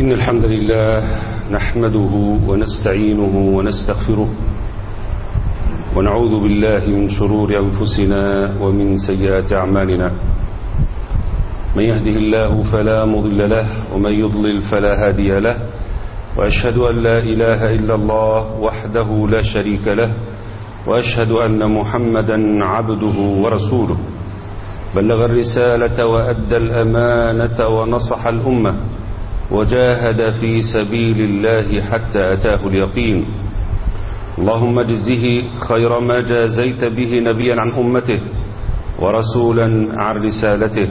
إن الحمد لله نحمده ونستعينه ونستغفره ونعوذ بالله من شرور أنفسنا ومن سيئات أعمالنا من يهده الله فلا مضل له ومن يضلل فلا هادي له وأشهد أن لا إله إلا الله وحده لا شريك له وأشهد أن محمدا عبده ورسوله بلغ الرسالة وأدى الأمانة ونصح الأمة وجاهد في سبيل الله حتى أتاه اليقين اللهم اجزه خير ما جازيت به نبيا عن أمته ورسولا عن رسالته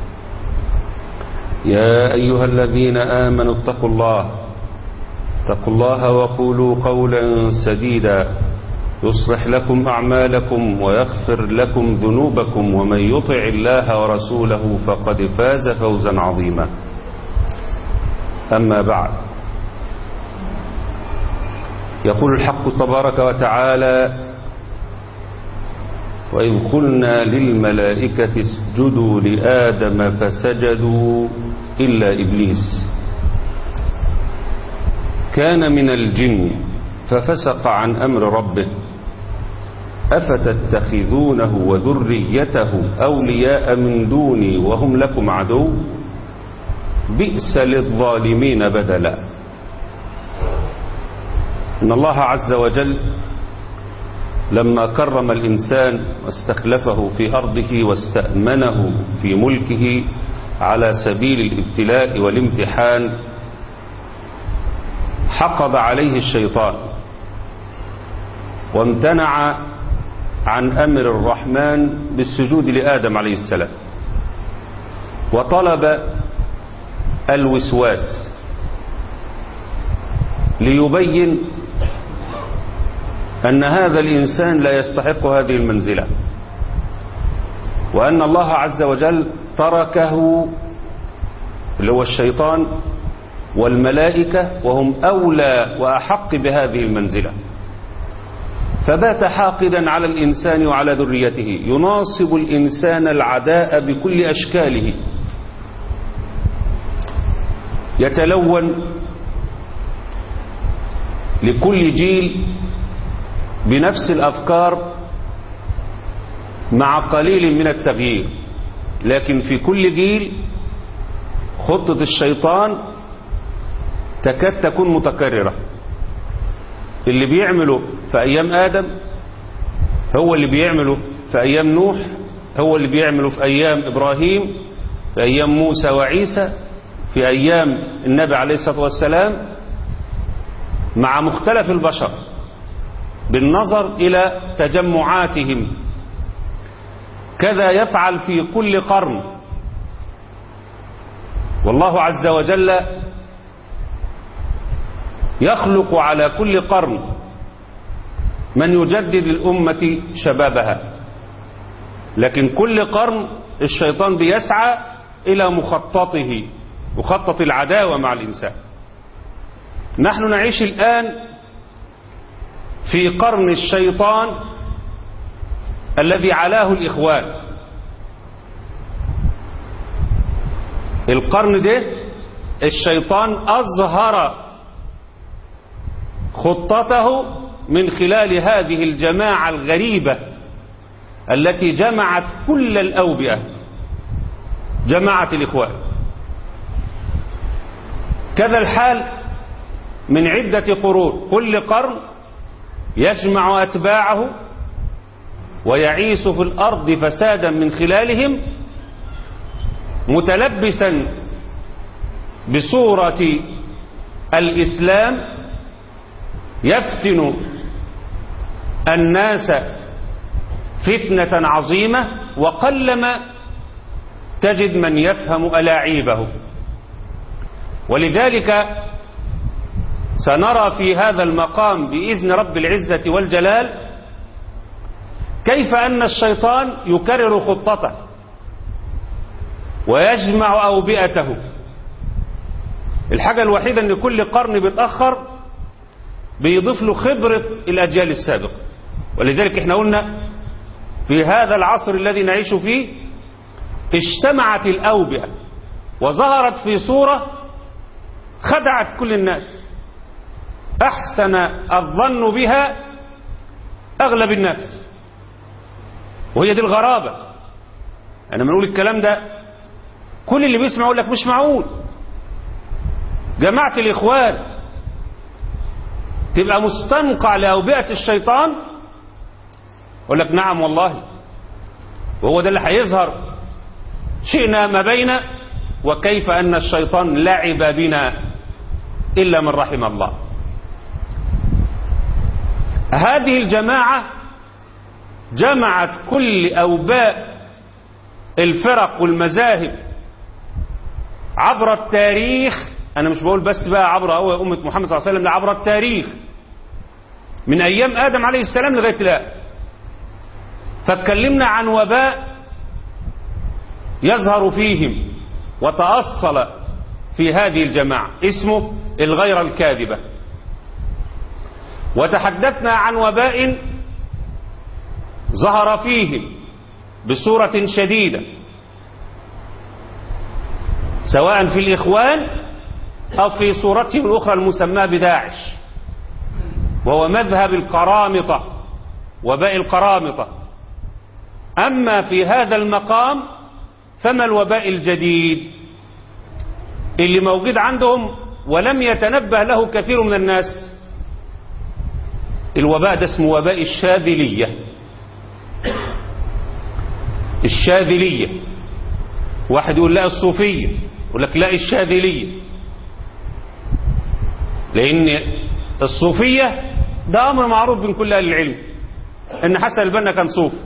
يا أيها الذين آمنوا اتقوا الله اتقوا الله وقولوا قولا سديدا يصلح لكم أعمالكم ويغفر لكم ذنوبكم ومن يطع الله ورسوله فقد فاز فوزا عظيما أما بعد يقول الحق تبارك وتعالى وإذ قلنا للملائكة اسجدوا لآدم فسجدوا إلا إبليس كان من الجن ففسق عن أمر ربه أفتتخذونه وذريته أولياء من دوني وهم لكم عدو بئس للظالمين بدلا إن الله عز وجل لما كرم الإنسان واستخلفه في أرضه واستأمنه في ملكه على سبيل الابتلاء والامتحان حقب عليه الشيطان وامتنع عن أمر الرحمن بالسجود لآدم عليه السلام وطلب الوسواس ليبين أن هذا الإنسان لا يستحق هذه المنزلة وأن الله عز وجل تركه اللي هو الشيطان والملائكة وهم أولى وأحق بهذه المنزلة فبات حاقدا على الإنسان وعلى ذريته يناصب الإنسان العداء بكل أشكاله يتلون لكل جيل بنفس الأفكار مع قليل من التغيير لكن في كل جيل خطة الشيطان تكاد تكون متكررة اللي بيعمله في أيام آدم هو اللي بيعمله في أيام نوح هو اللي بيعمله في أيام إبراهيم في أيام موسى وعيسى في أيام النبي عليه الصلاة والسلام مع مختلف البشر بالنظر إلى تجمعاتهم كذا يفعل في كل قرن والله عز وجل يخلق على كل قرن من يجدد الأمة شبابها لكن كل قرن الشيطان بيسعى إلى مخططه مخطط العداوة مع الإنسان نحن نعيش الآن في قرن الشيطان الذي علاه الإخوان القرن ده الشيطان أظهر خطته من خلال هذه الجماعة الغريبة التي جمعت كل الأوبئة جماعة الإخوان كذا الحال من عدة قرون كل قرن يجمع أتباعه ويعيش في الأرض فسادا من خلالهم متلبسا بصورة الإسلام يفتن الناس فتنة عظيمة وقلما تجد من يفهم ألاعيبه ولذلك سنرى في هذا المقام بإذن رب العزة والجلال كيف أن الشيطان يكرر خطته ويجمع أوبئته الحاجة الوحيدة أن كل قرن بيتأخر بيضيف له خبرة الأجيال السابقة ولذلك احنا قلنا في هذا العصر الذي نعيش فيه اجتمعت الأوبئة وظهرت في صورة خدعت كل الناس أحسن الظن بها أغلب الناس وهي دي الغرابة أنا بنقول الكلام ده كل اللي بيسمع يقول لك مش معقول جماعة الإخوان تبقى مستنقع لأوبئة الشيطان يقول لك نعم والله وهو ده اللي هيظهر شئنا ما بين وكيف أن الشيطان لعب بنا إلا من رحم الله هذه الجماعة جمعت كل أوباء الفرق والمذاهب عبر التاريخ أنا مش بقول بس بقى عبر أمة محمد صلى الله عليه وسلم لا عبر التاريخ من أيام آدم عليه السلام لغاية الآن فاتكلمنا عن وباء يظهر فيهم وتأصل في هذه الجماعة اسمه الغيرة الكاذبة وتحدثنا عن وباء ظهر فيهم بصورة شديدة سواء في الإخوان أو في صورتهم الأخرى المسماة بداعش وهو مذهب القرامطة وباء القرامطة أما في هذا المقام فما الوباء الجديد اللي موجود عندهم ولم يتنبه له كثير من الناس الوباء ده اسمه وباء الشاذلية الشاذلية واحد يقول لا الصوفية يقول لك لا الشاذلية لأن الصوفية ده أمر معروف بين كل أهل العلم إن حسن البنا كان صوفي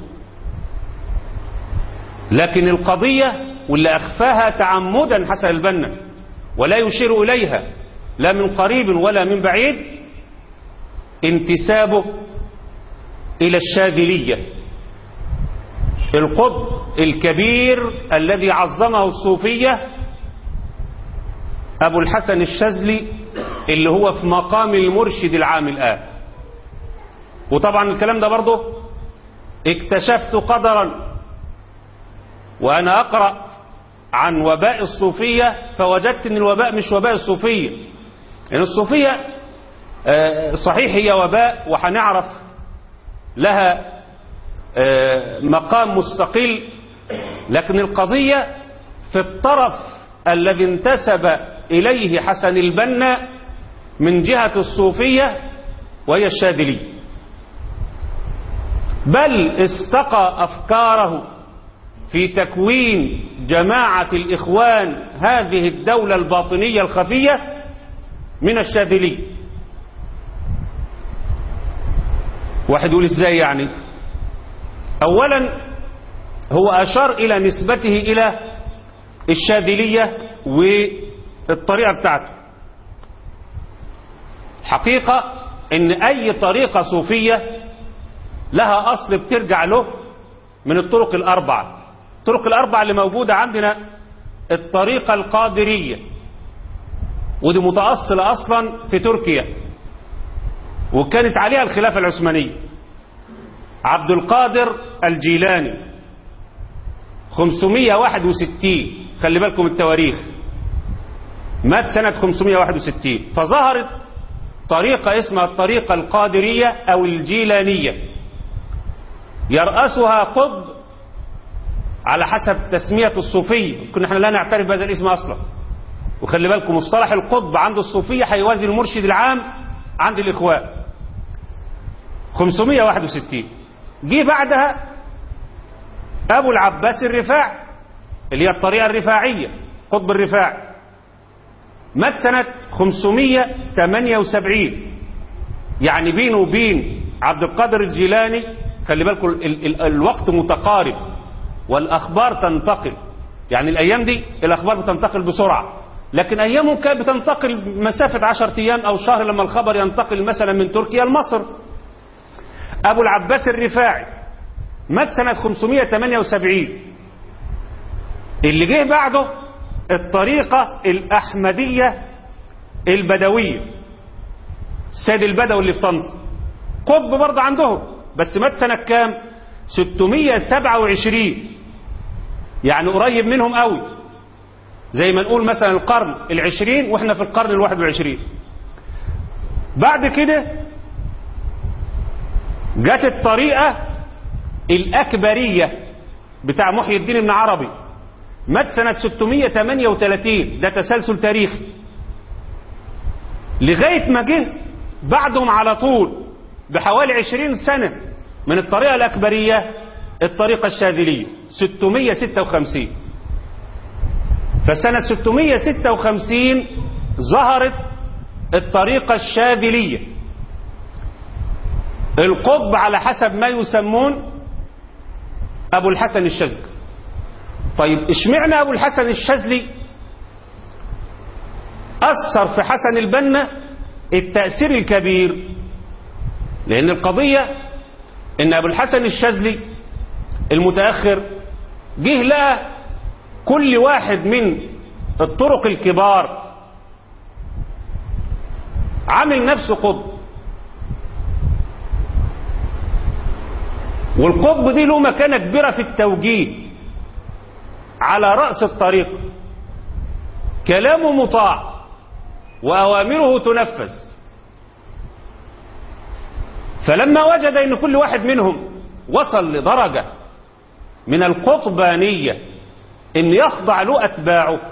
لكن القضية واللي أخفاها تعمدا حسن البنا ولا يشير إليها لا من قريب ولا من بعيد انتسابه إلى الشاذلية القطب الكبير الذي عظمه الصوفية أبو الحسن الشاذلي اللي هو في مقام المرشد العام الآن وطبعا الكلام ده برضه اكتشفت قدرا وأنا أقرأ عن وباء الصوفية فوجدت أن الوباء مش وباء الصوفية يعني الصوفية صحيح هي وباء وهنعرف لها مقام مستقل لكن القضية في الطرف الذي انتسب إليه حسن البنا من جهة الصوفية وهي الشاذلية بل استقى أفكاره في تكوين جماعة الإخوان هذه الدولة الباطنية الخفية من الشاذلية واحد يقول ازاي يعني اولا هو اشار الى نسبته الى الشاذلية والطريقة بتاعته حقيقة ان اي طريقة صوفية لها اصل بترجع له من الطرق الاربعة الطرق الاربعة اللي موجودة عندنا الطريقة القادرية ودي متأصلة اصلا في تركيا وكانت عليها الخلافة العثمانية عبد القادر الجيلاني 561 خلي بالكم التواريخ مات سنة 561 فظهرت طريقة اسمها الطريقة القادرية أو الجيلانية يرأسها قطب على حسب تسمية الصوفية كنا احنا لا نعترف بهذا الاسم أصلا وخلي بالكم مصطلح القطب عند الصوفية هيوازي المرشد العام عند الإخوان 561 جه بعدها أبو العباس الرفاعي اللي هي الطريقة الرفاعية قطب الرفاعي مات سنة 578 يعني بينه وبين عبد القادر الجيلاني خلي بالكم ال ال الوقت متقارب والأخبار تنتقل يعني الأيام دي الأخبار بتنتقل بسرعة لكن أيامهم كانت بتنتقل مسافة عشرة أيام أو شهر لما الخبر ينتقل مثلا من تركيا لمصر أبو العباس الرفاعي مات سنة 578 اللي جه بعده الطريقة الأحمدية البدوية السيد البدوي اللي في طنطا قطب برضه عندهم بس مات سنة كام 627 يعني قريب منهم قوي زي ما نقول مثلا القرن العشرين واحنا في القرن الواحد والعشرين بعد كده جت الطريقة الأكبرية بتاع محي الدين ابن عربي مات سنة 638 ده تسلسل تاريخي لغاية ما جه بعدهم على طول بحوالي 20 سنة من الطريقة الأكبرية الطريقة الشاذلية 656 فسنة 656 ظهرت الطريقة الشاذلية القطب على حسب ما يسمون أبو الحسن الشاذلي طيب اشمعنى أبو الحسن الشاذلي أثر في حسن البنا التأثير الكبير لأن القضية إن أبو الحسن الشاذلي المتأخر جه لقى كل واحد من الطرق الكبار عامل نفسه قطب والقطب دي له مكانة كبيرة في التوجيه على رأس الطريق كلامه مطاع وأوامره تنفذ فلما وجد أن كل واحد منهم وصل لدرجة من القطبانية أن يخضع له أتباعه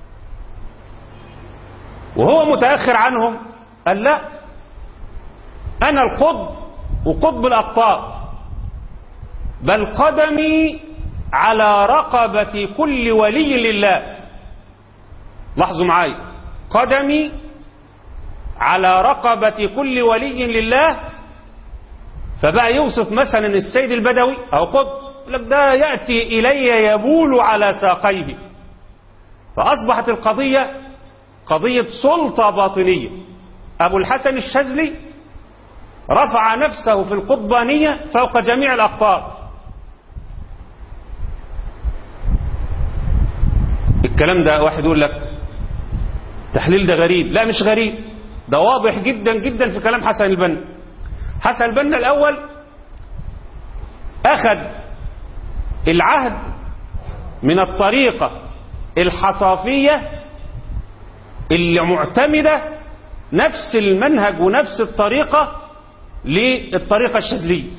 وهو متأخر عنهم قال لا أنا القطب وقطب الأقطاب بل قدمي على رقبة كل ولي لله لاحظوا معايا قدمي على رقبة كل ولي لله فبقى يوصف مثلا السيد البدوي أو قطب لك ده يأتي إلي يبول على ساقيه فأصبحت القضية قضية سلطة باطنية أبو الحسن الشاذلي رفع نفسه في القطبانية فوق جميع الأقطار الكلام ده واحد يقول لك تحليل ده غريب لا مش غريب ده واضح جدا جدا في كلام حسن البنا حسن البنا الأول أخذ العهد من الطريقة الحصافية اللي معتمدة نفس المنهج ونفس الطريقة للطريقة الشاذلية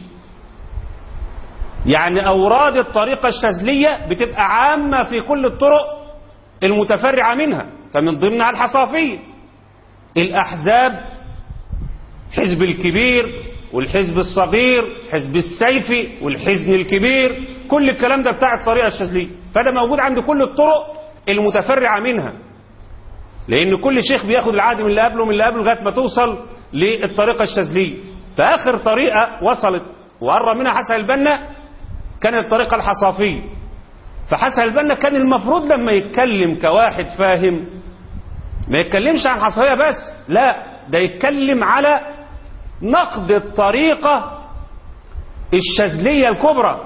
يعني أوراد الطريقة الشاذلية بتبقى عامة في كل الطرق المتفرعة منها فمن ضمنها الحصافية الأحزاب حزب الكبير والحزب الصغير حزب السيفي والحزب الكبير كل الكلام ده بتاع الطريقة الشاذلية فده موجود عند كل الطرق المتفرعة منها لأن كل شيخ بياخد العهد من اللي قبله من اللي قبله لغاية ما توصل للطريقة الشاذلية فآخر طريقة وصلت وقرب منها حسن البنا كانت الطريقة الحصافية فحسن البنا كان المفروض لما يتكلم كواحد فاهم ما يتكلمش عن حصرية بس لا ده يتكلم على نقد الطريقة الشاذلية الكبرى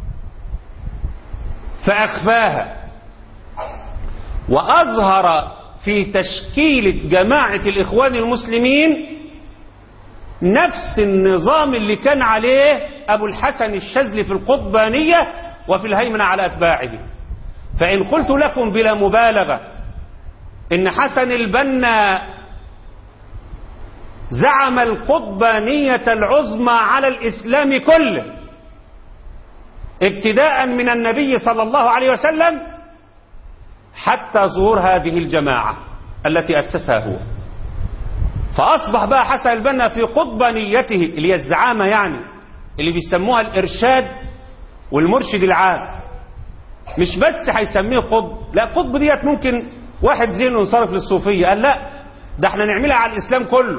فأخفاها وأظهر في تشكيلة جماعة الإخوان المسلمين نفس النظام اللي كان عليه أبو الحسن الشاذلي في القطبانية وفي الهيمنة على أتباعه فإن قلت لكم بلا مبالغة إن حسن البنا زعم القطبانية العظمى على الإسلام كله ابتداء من النبي صلى الله عليه وسلم حتى ظهور هذه الجماعة التي أسسها هو فأصبح بقى حسن البنا في قطبانيته اللي هي الزعامة يعني اللي بيسموها الإرشاد والمرشد العام مش بس هيسميه قطب لا قطب ديت ممكن واحد ذهنه ينصرف للصوفية قال لا ده احنا نعملها على الإسلام كله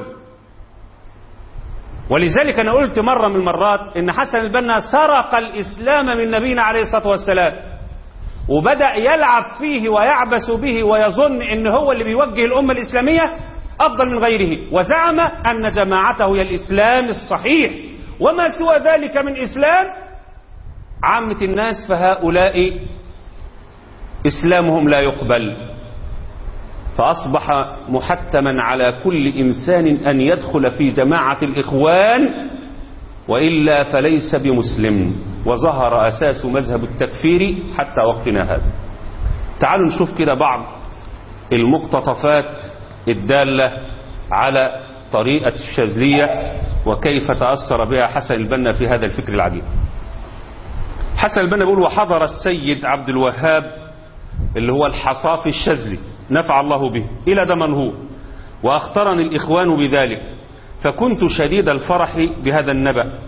ولذلك أنا قلت مرة من المرات إن حسن البنا سرق الإسلام من نبينا عليه الصلاة والسلام وبدأ يلعب فيه ويعبس به ويظن إن هو اللي بيوجه الأمة الإسلامية أفضل من غيره وزعم أن جماعته هي الإسلام الصحيح وما سوى ذلك من إسلام عامة الناس فهؤلاء إسلامهم لا يقبل فأصبح محتما على كل إنسان أن يدخل في جماعة الإخوان وإلا فليس بمسلم وظهر أساس مذهب التكفير حتى وقتنا هذا تعالوا نشوف كده بعض المقتطفات الدالة على طريقة الشاذلية وكيف تأثر بها حسن البنا في هذا الفكر العجيب حسن البنا بيقول وحضر السيد عبد الوهاب اللي هو الحصافي الشاذلي نفع الله به إلى دمنهور وأخطرني الإخوان بذلك فكنت شديد الفرح بهذا النبأ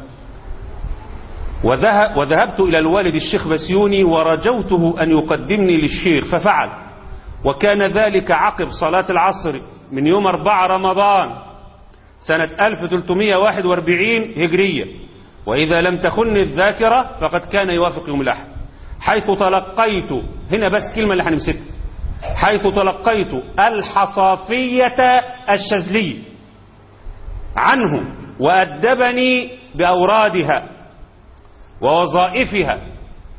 وذهبت إلى الوالد الشيخ بسيوني ورجوته أن يقدمني للشيخ ففعل وكان ذلك عقب صلاة العصر من يوم 4 رمضان سنة 1341 هجرية وإذا لم تخن الذاكرة فقد كان يوافق يوم الأحد حيث تلقيت هنا بس كلمة اللي هنمسكها حيث تلقيت الحصافية الشاذلية عنه وأدبني بأورادها ووظائفها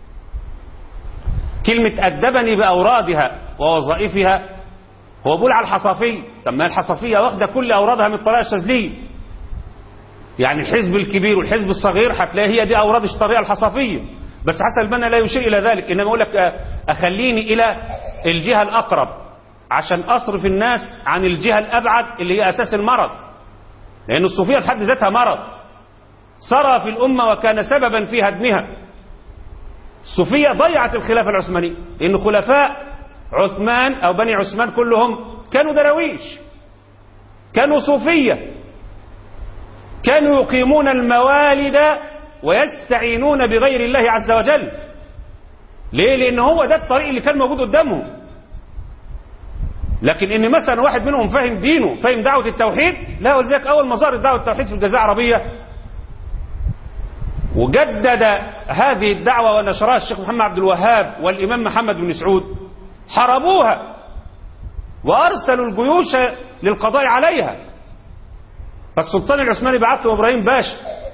كلمة أدبني بأورادها ووظائفها هو بيقول على الحصافية طب ما الحصافية واخدة كل أورادها من الطريقة الشاذلية يعني الحزب الكبير والحزب الصغير هتلاقي هي دي أوراد الطريقة الحصافية بس حسن البنا لا يشير إلى ذلك إنما يقول لك أخليني إلى الجهة الأقرب عشان أصرف الناس عن الجهة الأبعد اللي هي أساس المرض لأن الصوفية بحد ذاتها مرض سرى في الأمة وكان سببا في هدمها الصوفية ضيعت الخلافة العثمانية لأن خلفاء عثمان أو بني عثمان كلهم كانوا درويش كانوا صوفية كانوا يقيمون الموالد ويستعينون بغير الله عز وجل ليه لأن هو ده الطريق اللي كان موجود قدامهم لكن ان مثلا واحد منهم فاهم دينه فاهم دعوة التوحيد لا ولذلك اول ما ظهرت دعوة التوحيد في الجزيرة العربية وجدد هذه الدعوة ونشرها الشيخ محمد عبد الوهاب والإمام محمد بن سعود حاربوها وأرسلوا الجيوش للقضاء عليها فالسلطان العثماني بعث له إبراهيم باشا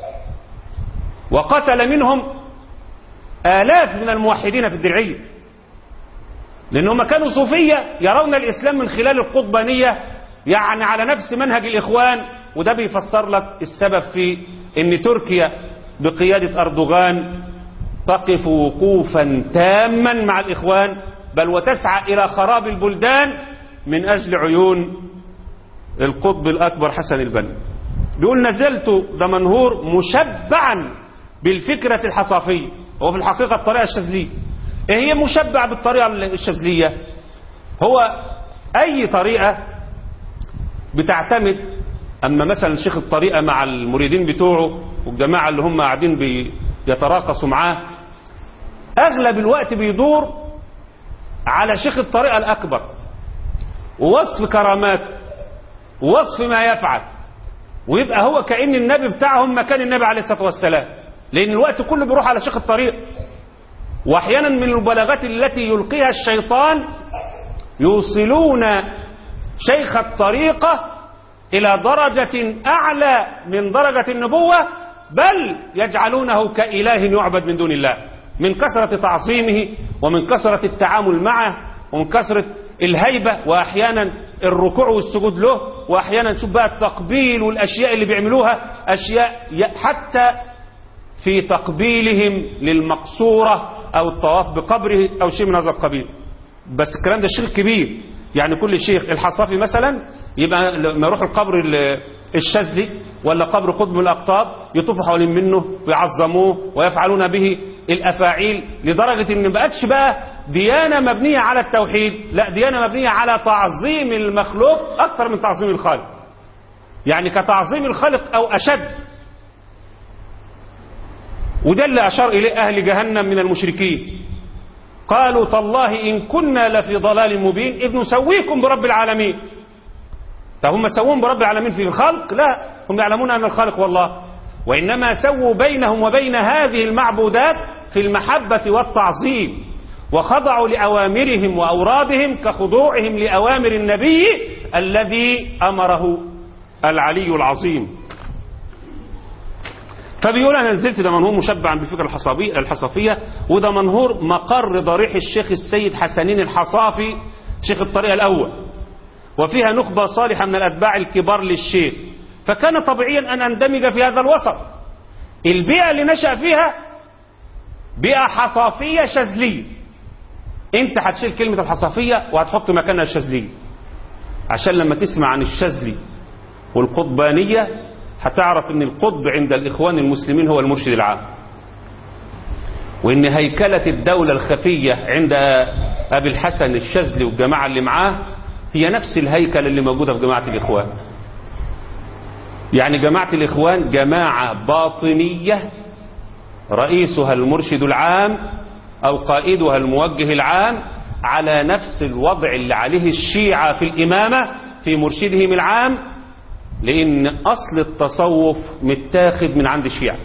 وقتل منهم آلاف من الموحدين في الدرعية لأنهم كانوا صوفية يرون الإسلام من خلال القطبانية يعني على نفس منهج الإخوان وده بيفسر لك السبب في أن تركيا بقيادة أردوغان تقف وقوفا تاما مع الإخوان بل وتسعى إلى خراب البلدان من أجل عيون القطب الأكبر حسن البنا بيقول نزلت دمنهور مشبعا بالفكرة الحصافية هو في الحقيقة الطريقة الشاذلية إيه هي مشبع بالطريقة الشاذلية هو أي طريقة بتعتمد أما مثلا شيخ الطريقة مع المريدين بتوعه والجماعة اللي هم قاعدين بيتراقصوا معاه أغلب الوقت بيدور على شيخ الطريقة الأكبر ووصف كراماته ووصف ما يفعل ويبقى هو كأن النبي بتاعهم مكان النبي عليه الصلاة والسلام لأن الوقت كله بيروح على شيخ الطريق وأحيانا من المبالغات التي يلقيها الشيطان يوصلون شيخ الطريقة إلى درجة أعلى من درجة النبوة بل يجعلونه كإله يعبد من دون الله من كثرة تعظيمه ومن كثرة التعامل معه ومن كثرة الهيبة وأحيانا الركوع والسجود له وأحيانا نشوف بقى التقبيل والأشياء اللي بيعملوها أشياء حتى في تقبيلهم للمقصورة أو الطواف بقبره أو شيء من هذا القبيل بس الكلام ده شيخ كبير يعني كل شيخ الحصافي مثلا يبقى لما يروح القبر الشاذلي ولا قبر قطب من الأقطاب يطوفوا حوالين منه ويعظموه ويفعلون به الأفاعيل لدرجة ان ما بقتش بقى ديانة مبنية على التوحيد لا ديانة مبنية على تعظيم المخلوق أكثر من تعظيم الخالق يعني كتعظيم الخالق أو أشد وده اللي أشار إليه أهل جهنم من المشركين قالوا تالله إن كنا لفي ضلال مبين إذ نسويكم برب العالمين فهم سوون برب العالمين في الخلق لا هم يعلمون أن الخالق هو الله وإنما سووا بينهم وبين هذه المعبودات في المحبة والتعظيم وخضعوا لأوامرهم وأورادهم كخضوعهم لأوامر النبي الذي أمره العلي العظيم فبيقول أنا نزلت دمنهور مشبعا بالفكرة الحصابية الحصافية ودمنهور مقر ضريح الشيخ السيد حسنين الحصافي شيخ الطريقة الأول وفيها نخبة صالحة من الأتباع الكبار للشيخ فكان طبيعيا أن أندمج في هذا الوسط البيئة اللي نشأ فيها بيئة حصافية شاذلية انت هتشيل كلمة الحصافية وهتحط مكانها الشاذلية عشان لما تسمع عن الشاذلي والقطبانية هتعرف ان القطب عند الإخوان المسلمين هو المرشد العام وان هيكلة الدولة الخفية عند أبي الحسن الشاذلي والجماعة اللي معاه هي نفس الهيكل اللي موجودة في جماعة الإخوان يعني جماعة الإخوان جماعة باطنية رئيسها المرشد العام أو قائدها الموجه العام على نفس الوضع اللي عليه الشيعة في الإمامة في مرشدهم العام لأن أصل التصوف متاخد من عند الشيعة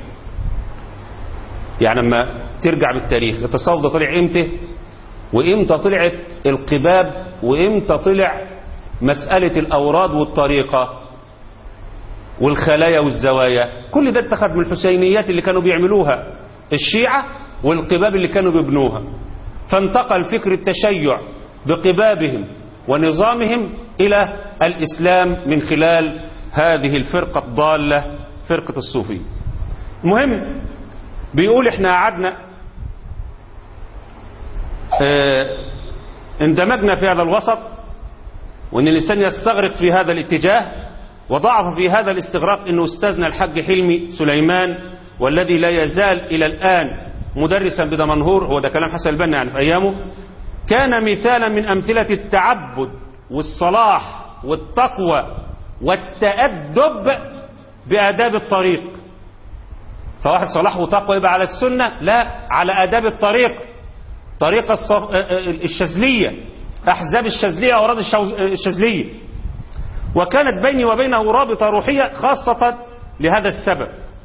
يعني لما ترجع بالتاريخ التصوف ده طلع امتى وامتى طلعت القباب وامتى طلع مسألة الأوراد والطريقة والخلايا والزوايا كل ده اتخذ من الحسينيات اللي كانوا بيعملوها الشيعة والقباب اللي كانوا بيبنوها فانتقل فكر التشيع بقبابهم ونظامهم إلى الإسلام من خلال هذه الفرقة الضالة فرقة الصوفية المهم بيقول احنا قعدنا اه اندمجنا في هذا الوسط وان الانسان يستغرق في هذا الاتجاه وضعف في هذا الاستغراق انه استاذنا الحاج حلمي سليمان والذي لا يزال الى الان مدرسا بدمنهور هو ده كلام حسن البنا يعني في ايامه كان مثالا من امثله التعبد والصلاح والتقوى والتأدب بآداب الطريق فواحد صلاح وتقوى يبقى على السنة لا على آداب الطريق طريقة الشاذلية أحزاب الشاذلية أوراد الشاذلية وكانت بيني وبينه رابطة روحية خاصة لهذا السبب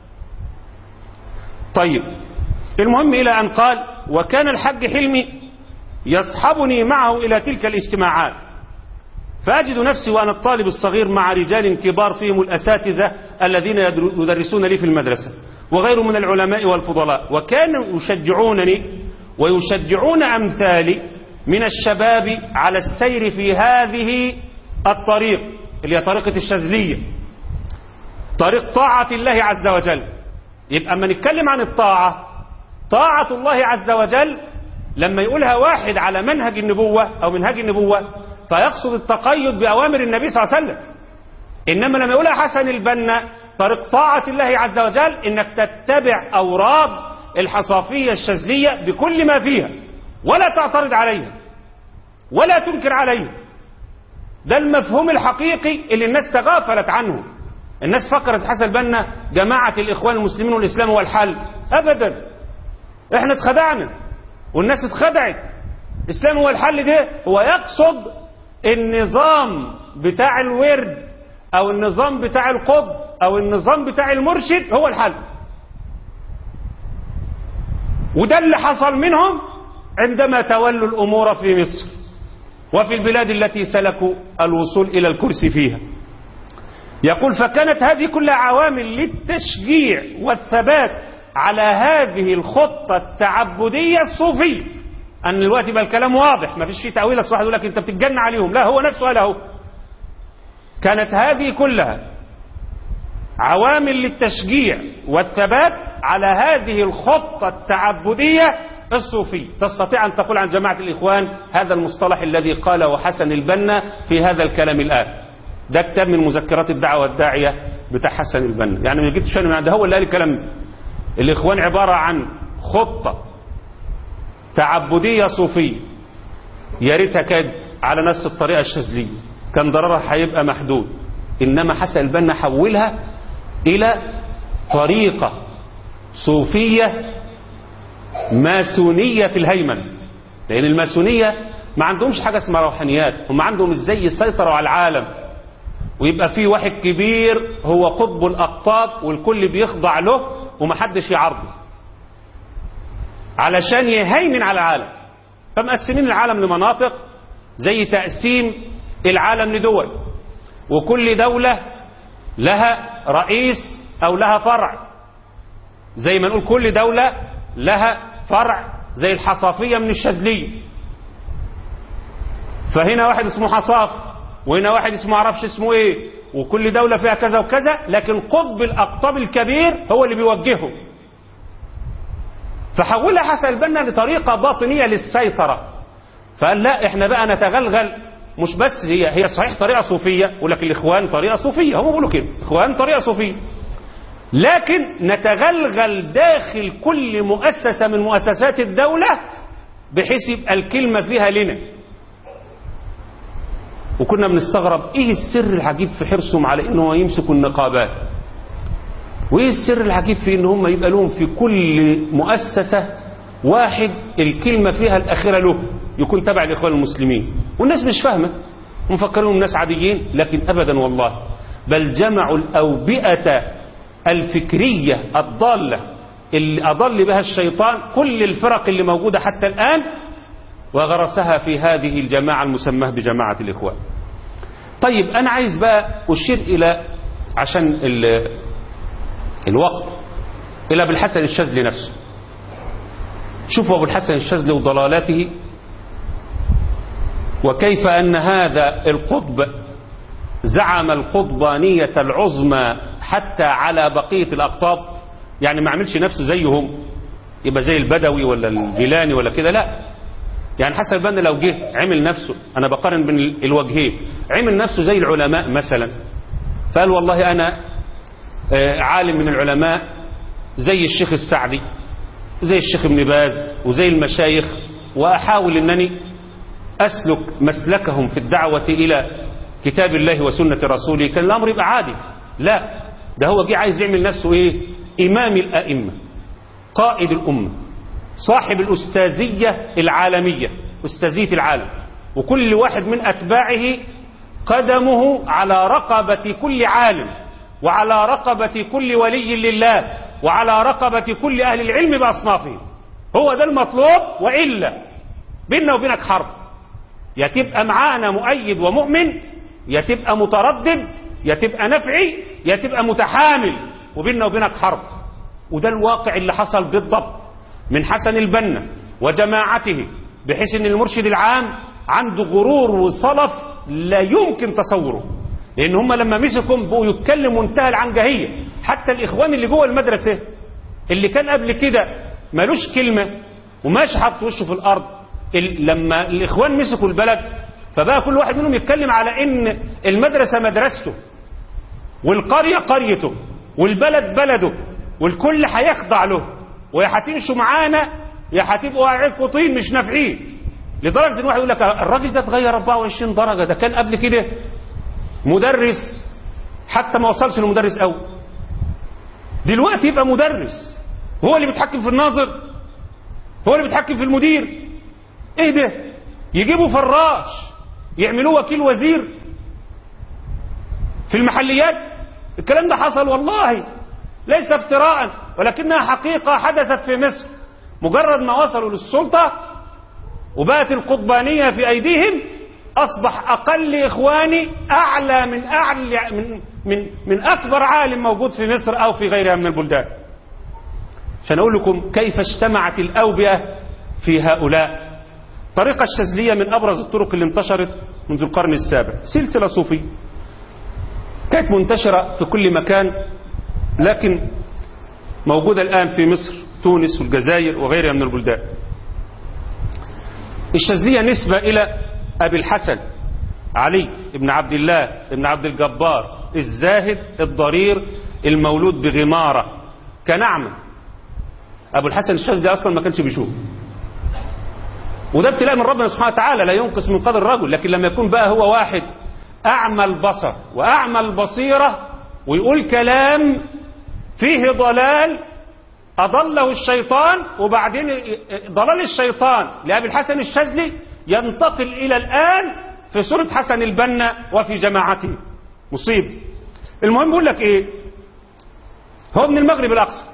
طيب المهم إلى أن قال وكان الحج حلمي يصحبني معه إلى تلك الاجتماعات فأجد نفسي وأنا الطالب الصغير مع رجال كبار فيهم الأساتذة الذين يدرسون لي في المدرسة وغير من العلماء والفضلاء وكانوا يشجعونني ويشجعون أمثالي من الشباب على السير في هذه الطريق اللي هي طريقة الشاذلية طريق طاعة الله عز وجل يبقى أما نتكلم عن الطاعة طاعة الله عز وجل لما يقولها واحد على منهج النبوة أو منهج النبوة فيقصد التقيد بأوامر النبي صلى الله عليه وسلم إنما لما يقولها حسن البنا طريق طاعة الله عز وجل إنك تتبع أوراد الحصافية الشاذلية بكل ما فيها ولا تعترض عليها ولا تنكر عليها ده المفهوم الحقيقي اللي الناس تغافلت عنه الناس فكرت حسن البنا جماعة الإخوان المسلمين والإسلام هو الحل أبدا احنا اتخدعنا والناس اتخدعت الإسلام هو الحل ده هو يقصد النظام بتاع الورد او النظام بتاع القطب او النظام بتاع المرشد هو الحل وده اللي حصل منهم عندما تولوا الامور في مصر وفي البلاد التي سلكوا الوصول الى الكرسي فيها يقول فكانت هذه كلها عوامل للتشجيع والثبات على هذه الخطة التعبدية الصوفية أن الوقت يبقى الكلام واضح ما فيش فيه تأويل أصل واحد يقول لك أنت بتتجن عليهم لا هو نفسه قال أهو كانت هذه كلها عوامل للتشجيع والثبات على هذه الخطة التعبدية الصوفية تستطيع أن تقول عن جماعة الإخوان هذا المصطلح الذي قاله حسن البنا في هذا الكلام الآن ده كتاب من مذكرات الدعوة والداعية بتاع حسن البنا يعني ما جبتش انا من عند هو اللي قال الكلام الإخوان عبارة عن خطة تعبدية صوفية يا ريتها كانت على نفس الطريقة الشاذلية كان ضررها هيبقى محدود إنما حسن البنا حولها إلى طريقة صوفية ماسونية في الهيمن لأن الماسونية ما عندهمش حاجة اسمها روحانيات هم عندهم ازاي يسيطروا على العالم ويبقى في واحد كبير هو قطب الأقطاب والكل بيخضع له ومحدش يعرضه علشان يهيمن على العالم فمقسمين العالم لمناطق زي تقسيم العالم لدول وكل دولة لها رئيس أو لها فرع زي ما نقول كل دولة لها فرع زي الحصافية من الشاذلية فهنا واحد اسمه حصاف وهنا واحد اسمه عرفش اسمه ايه وكل دولة فيها كذا وكذا لكن قطب الأقطاب الكبير هو اللي بيوجهه فحولها حسن البنا لطريقة باطنية للسيطرة فقال لا احنا بقى نتغلغل مش بس هي هي صحيح طريقة صوفية ولكن الإخوان طريقة صوفية هم بيقولوا كده إخوان طريقة صوفية لكن نتغلغل داخل كل مؤسسة من مؤسسات الدولة بحيث يبقى الكلمة فيها لنا وكنا بنستغرب ايه السر العجيب في حرصهم على ان هو يمسكوا النقابات وايه السر العجيب في ان هم يبقى لهم في كل مؤسسة واحد الكلمة فيها الأخيرة له يكون تبع الإخوان المسلمين والناس مش فاهمة مفكرين ناس عاديين لكن أبدا والله بل جمعوا الأوبئة الفكرية الضالة اللي أضل بها الشيطان كل الفرق اللي موجودة حتى الآن وغرسها في هذه الجماعة المسماه بجماعة الإخوان طيب أنا عايز بقى أشير إلى عشان ال الوقت إلى أبو الحسن الشاذلي نفسه شوفوا أبو الحسن الشاذلي وضلالاته وكيف أن هذا القطب زعم القطبانية العظمى حتى على بقية الأقطاب يعني ما عملش نفسه زيهم يبقى زي البدوي ولا الجيلاني ولا كده لا يعني حسن البنا لو جه عمل نفسه أنا بقارن بين الوجهين عمل نفسه زي العلماء مثلا فقال والله أنا عالم من العلماء زي الشيخ السعدي زي الشيخ ابن باز وزي المشايخ وأحاول أنني أسلك مسلكهم في الدعوة إلى كتاب الله وسنة رسوله كان الأمر يبقى عادي لا ده هو جه عايز يعمل نفسه إيه إمام الأئمة قائد الأمة صاحب الأستاذية العالمية أستاذية العالم وكل واحد من أتباعه قدمه على رقبة كل عالم وعلى رقبة كل ولي لله وعلى رقبة كل أهل العلم بأصنافهم هو ده المطلوب وإلا بيننا وبينك حرب يا تبقى معانا مؤيد ومؤمن يا تبقى متردد يا تبقى نفعي يا تبقى متحامل وبيننا وبينك حرب وده الواقع اللي حصل بالضبط من حسن البنا وجماعته بحيث ان المرشد العام عنده غرور وصلف لا يمكن تصوره لان هم لما مسكوا بقوا يتكلموا منتهى العنجهيه حتى الاخوان اللي جوه المدرسه اللي كان قبل كده ملوش كلمه وماشي حاطط وشه في الارض لما الاخوان مسكوا البلد فبقى كل واحد منهم يتكلم على ان المدرسه مدرسته والقريه قريته والبلد بلده والكل هيخضع له ويا هتمشوا معانا يا هتبقوا عيالكم طين مش نافعين لدرجه ان واحد يقول لك الراجل ده اتغير 24 درجه ده كان قبل كده مدرس حتى ما وصلش لمدرس قوي دلوقتي يبقى مدرس هو اللي بيتحكم في الناظر هو اللي بيتحكم في المدير ايه ده يجيبوا فراش يعملوه وكيل وزير في المحليات الكلام ده حصل والله ليس افتراء ولكنها حقيقة حدثت في مصر مجرد ما وصلوا للسلطة وبقت القطبانية في أيديهم أصبح أقل إخواني أعلى من أعلى من من من أكبر عالم موجود في مصر أو في غيرها من البلدان. عشان أقول لكم كيف اجتمعت الأوبئة في هؤلاء. طريقة الشاذلية من أبرز الطرق اللي انتشرت منذ القرن السابع، سلسلة صوفية. كانت منتشرة في كل مكان لكن موجودة الآن في مصر، تونس والجزائر وغيرها من البلدان. الشاذلية نسبة إلى أبي الحسن علي بن عبد الله بن عبد الجبار الزاهد الضرير المولود بغمارة كنعمة أبو الحسن الشاذلي أصلا ما كانش بيشوف وده ابتلاء من ربنا سبحانه وتعالى لا ينقص من قدر الرجل لكن لما يكون بقى هو واحد أعمى البصر وأعمى البصيرة ويقول كلام فيه ضلال أضله الشيطان وبعدين ضلال الشيطان لأبي الحسن الشاذلي ينتقل إلى الآن في سورة حسن البنا وفي جماعته مصيب المهم بيقول لك إيه هو من المغرب الأقصى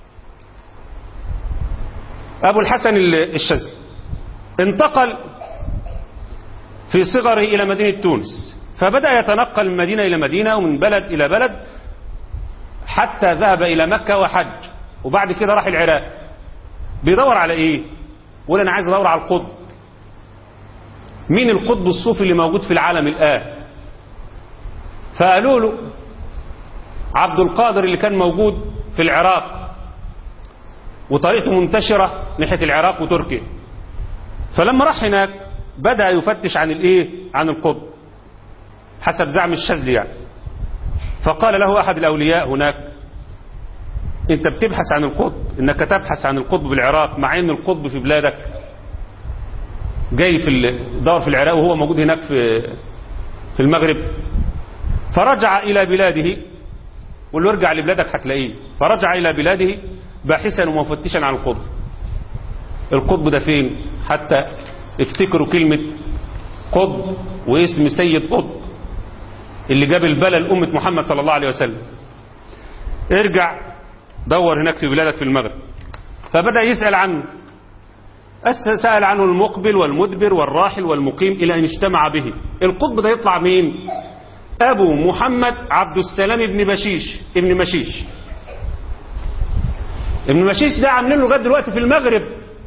أبو الحسن الشاذلي انتقل في صغره إلى مدينة تونس فبدأ يتنقل من مدينة إلى مدينة ومن بلد إلى بلد حتى ذهب إلى مكة وحج وبعد كده راح العراق بيدور على إيه يقول أنا عايز أدور على القطب مين القطب الصوفي اللي موجود في العالم الآن فقالوا له عبد القادر اللي كان موجود في العراق وطريقته منتشرة ناحية العراق وتركيا فلما راح هناك بدأ يفتش عن الايه عن القطب حسب زعم الشاذلي يعني فقال له احد الاولياء هناك انت بتبحث عن القطب انك تبحث عن القطب بالعراق مع ان القطب في بلادك جاي في دور في العراق وهو موجود هناك في في المغرب فرجع الى بلاده قال له ارجع لبلادك هتلاقيه فرجع الى بلاده باحثا ومفتشا عن القطب القطب ده فين حتى افتكروا كلمة قطب واسم سيد قطب اللي جاب البلا لأمة محمد صلى الله عليه وسلم ارجع دور هناك في بلادك في المغرب فبدأ يسأل عنه سأل عنه المقبل والمدبر والراحل والمقيم إلى أن اجتمع به القطب ده يطلع مين أبو محمد عبد السلام ابن بشيش ابن مشيش ابن مشيش ده عاملين له لغايه دلوقتي في المغرب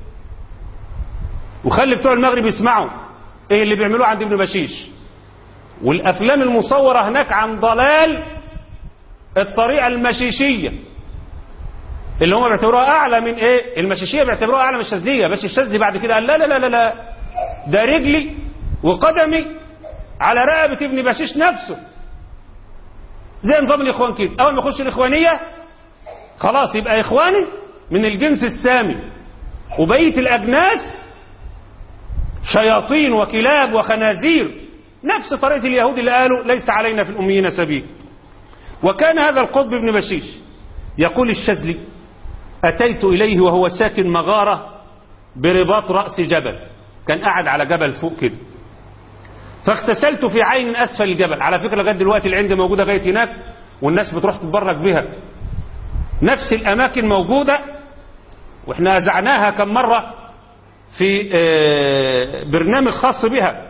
وخلي بتوع المغرب يسمعوا ايه اللي بيعملوه عند ابن مشيش والافلام المصوره هناك عن ضلال الطريقه المشيشيه اللي هم بيعتبروها اعلى من ايه المشيشيه بيعتبروها اعلى من الشاذليه بس الشاذلي بعد كده قال لا لا لا لا لا ده رجلي وقدمي على رقبه ابن بشيش نفسه زي نظام الاخوان كده اول ما يخش الاخوانيه خلاص يبقى اخواني من الجنس السامي وبقيه الاجناس شياطين وكلاب وخنازير نفس طريقه اليهود اللي قالوا ليس علينا في الاميين سبيل وكان هذا القطب بن بشيش يقول الشاذلي اتيت اليه وهو ساكن مغاره برباط راس جبل كان قاعد على جبل فوق كده فاغتسلت في عين اسفل الجبل على فكره لغايه دلوقتي العند موجوده لغايه هناك والناس بتروح تتبرك بها نفس الاماكن موجوده واحنا ازعناها كم مره في برنامج خاص بها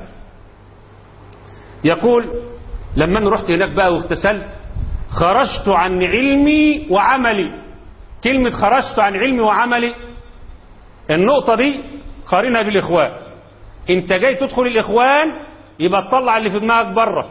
يقول لما انا رحت هناك بقى واغتسلت خرجت عن علمي وعملي كلمة خرجت عن علمي وعملي النقطة دي قارنها بالإخوان انت جاي تدخل الإخوان يبقى تطلع اللي في دماغك بره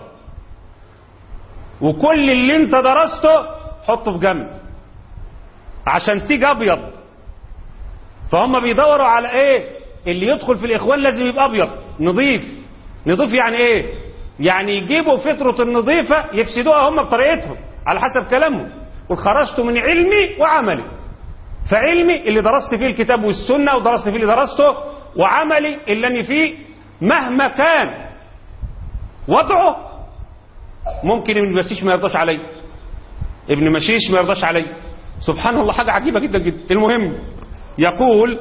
وكل اللي انت درسته حطه في جنب عشان تيجي ابيض فهم بيدوروا على ايه اللي يدخل في الاخوان لازم يبقى ابيض نظيف نظيف يعني ايه يعني يجيبوا فطرة النظيفة يفسدوها هم بطريقتهم على حسب كلامهم وخرجت من علمي وعملي فعلمي اللي درست فيه الكتاب والسنة ودرست فيه اللي درسته وعملي اللي أنا فيه مهما كان وضعه ممكن ابن مشيش ما يرضاش علي ابن مشيش ما يرضاش علي سبحان الله حاجة عجيبة جدا جدا المهم يقول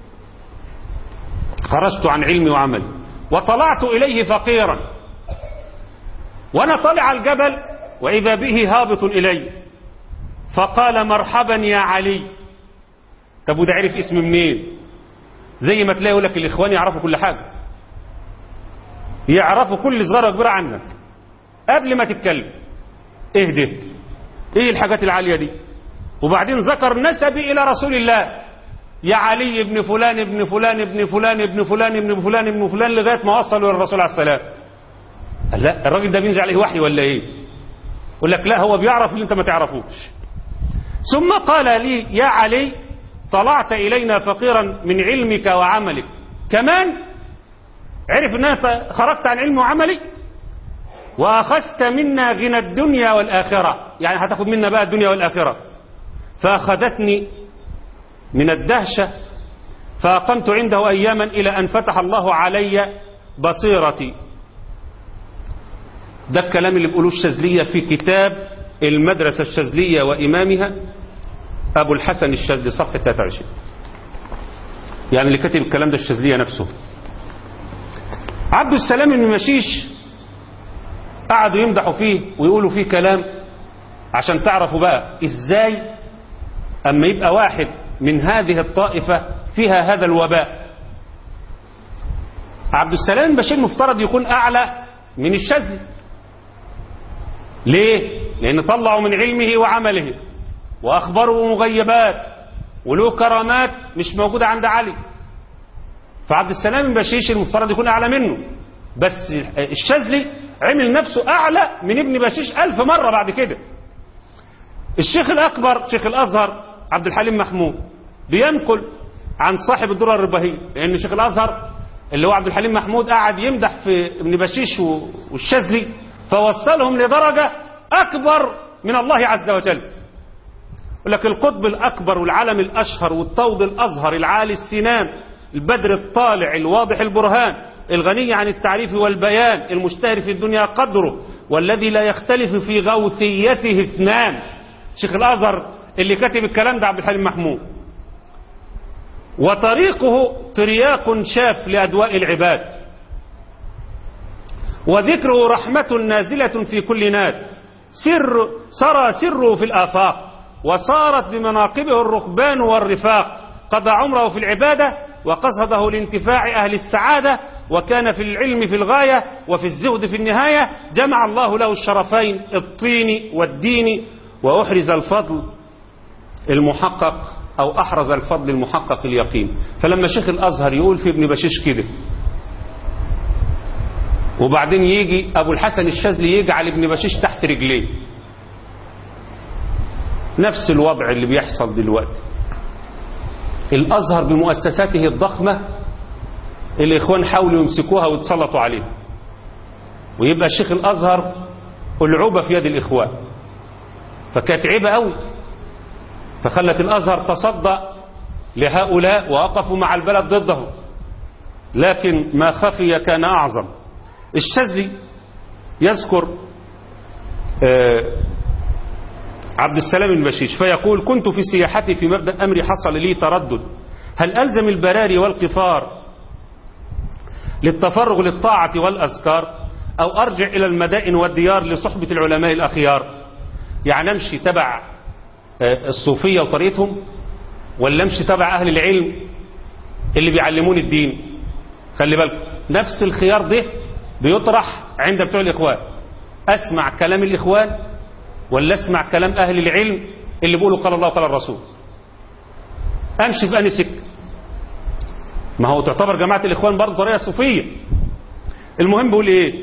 خرجت عن علمي وعملي وطلعت إليه فقيرا وأنا طالع على الجبل وإذا به هابط إلي فقال مرحبا يا علي طب وده عرف اسم منين زي ما تلاقي يقول لك الإخوان يعرفوا كل حاجة يعرفوا كل صغيرة وكبيرة عنك قبل ما تتكلم اهدى ايه الحاجات العالية دي وبعدين ذكر نسبي إلى رسول الله يا علي ابن فلان ابن فلان ابن فلان ابن فلان ابن فلان ابن فلان لغاية ما وصلوا للرسول عليه السلام قال لا الراجل ده بينزل عليه وحي ولا ايه يقول لك لا هو بيعرف اللي انت ما تعرفوش ثم قال لي يا علي طلعت إلينا فقيرا من علمك وعملك كمان عرف ان انا خرجت عن علمي وعملي واخذت منا غنى الدنيا والاخره يعني هتاخد منا بقى الدنيا والاخره فاخذتني من الدهشه فاقمت عنده اياما الى ان فتح الله علي بصيرتي ده الكلام اللي بيقولوه الشاذليه في كتاب المدرسه الشاذليه وامامها ابو الحسن الشاذلي صفحه 23 يعني اللي كاتب الكلام ده الشاذليه نفسه عبد السلام بن مشيش قعدوا يمدحوا فيه ويقولوا فيه كلام عشان تعرفوا بقى ازاي اما يبقى واحد من هذه الطائفة فيها هذا الوباء عبد السلام بشير مفترض يكون اعلى من الشاذلي ليه لان طلعوا من علمه وعمله واخبروا مغيبات وله كرامات مش موجودة عند علي فعبد السلام بن بشيش المفترض يكون أعلى منه بس الشاذلي عمل نفسه أعلى من ابن بشيش ألف مرة بعد كده الشيخ الأكبر شيخ الأزهر عبد الحليم محمود بينقل عن صاحب الدرر الرباهية لأن شيخ الأزهر اللي هو عبد الحليم محمود قاعد يمدح في ابن بشيش والشاذلي فوصلهم لدرجة أكبر من الله عز وجل يقول لك القطب الأكبر والعلم الأشهر والطود الأزهر العالي السنام البدر الطالع الواضح البرهان الغني عن التعريف والبيان المشتهر في الدنيا قدره والذي لا يختلف في غوثيته اثنان شيخ الأزهر اللي كاتب الكلام ده عبد الحليم محمود وطريقه ترياق شاف لأدواء العباد وذكره رحمة نازلة في كل ناد سر سرى سره في الآفاق وصارت بمناقبه الركبان والرفاق قضى عمره في العبادة وقصده لانتفاع أهل السعادة وكان في العلم في الغاية وفي الزهد في النهاية جمع الله له الشرفين الطين والدين وأحرز الفضل المحقق أو أحرز الفضل المحقق اليقين فلما شيخ الأزهر يقول في ابن بشيش كده وبعدين يجي أبو الحسن الشاذلي يجعل ابن بشيش تحت رجليه نفس الوضع اللي بيحصل دلوقتي الأزهر بمؤسساته الضخمة الإخوان حاولوا يمسكوها ويتسلطوا عليها ويبقى الشيخ الأزهر ألعوبة في يد الإخوان فكانت عيبة قوي فخلت الأزهر تصدى لهؤلاء ووقفوا مع البلد ضدهم لكن ما خفي كان أعظم الشاذلي يذكر آه عبد السلام البشيش فيقول كنت في سياحتي في مبدأ أمري حصل لي تردد هل ألزم البراري والقفار للتفرغ للطاعة والأذكار أو أرجع إلى المدائن والديار لصحبة العلماء الأخيار يعني أمشي تبع الصوفية وطريقتهم ولا أمشي تبع أهل العلم اللي بيعلمون الدين خلي بالكم نفس الخيار ده بيطرح عند بتوع الإخوان أسمع كلام الإخوان ولا أسمع كلام أهل العلم اللي بيقولوا قال الله وقال الرسول أمشي في أني سكة ما هو تعتبر جماعة الإخوان برضه طريقة صوفية المهم بيقول إيه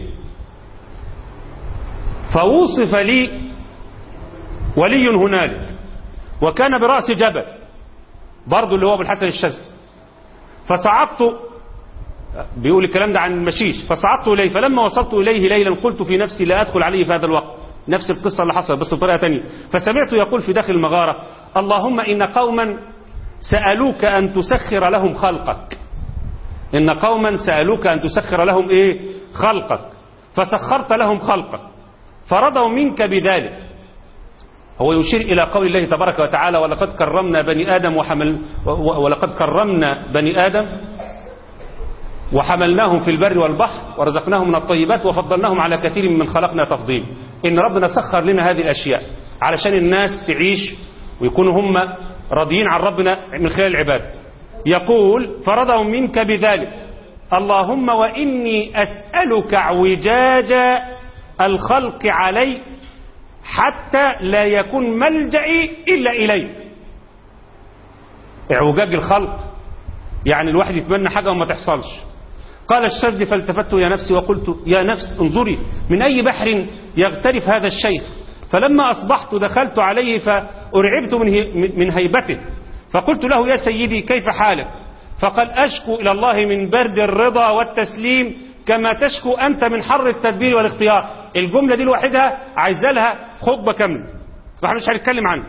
فوصف لي ولي هنالك وكان برأس جبل برضه اللي هو ابو الحسن الشاذلي فصعدت بيقول الكلام ده عن المشيش فصعدت إليه فلما وصلت إليه ليلا قلت في نفسي لا أدخل عليه في هذا الوقت نفس القصة اللي حصلت بس بطريقة تانية فسمعت يقول في داخل المغارة اللهم إن قوما سألوك أن تسخر لهم خلقك إن قوما سألوك أن تسخر لهم إيه خلقك فسخرت لهم خلقك فرضوا منك بذلك هو يشير إلى قول الله تبارك وتعالى ولقد كرمنا بني آدم وحمل ولقد كرمنا بني آدم وحملناهم في البر والبحر ورزقناهم من الطيبات وفضلناهم على كثير من خلقنا تفضيل إن ربنا سخر لنا هذه الأشياء علشان الناس تعيش ويكونوا هم راضيين عن ربنا من خلال العبادة يقول فرضهم منك بذلك اللهم وإني أسألك اعوجاج الخلق علي حتى لا يكون ملجئي إلا إليك اعوجاج الخلق يعني الواحد يتمنى حاجة وما تحصلش قال الشاذلي فالتفت يا نفسي وقلت يا نفس انظري من أي بحر يغترف هذا الشيخ فلما أصبحت دخلت عليه فأرعبت من, من هيبته فقلت له يا سيدي كيف حالك فقال أشكو إلى الله من برد الرضا والتسليم كما تشكو أنت من حر التدبير والاختيار الجملة دي لوحدها عايزة لها خطبة كاملة واحنا مش هنتكلم عنها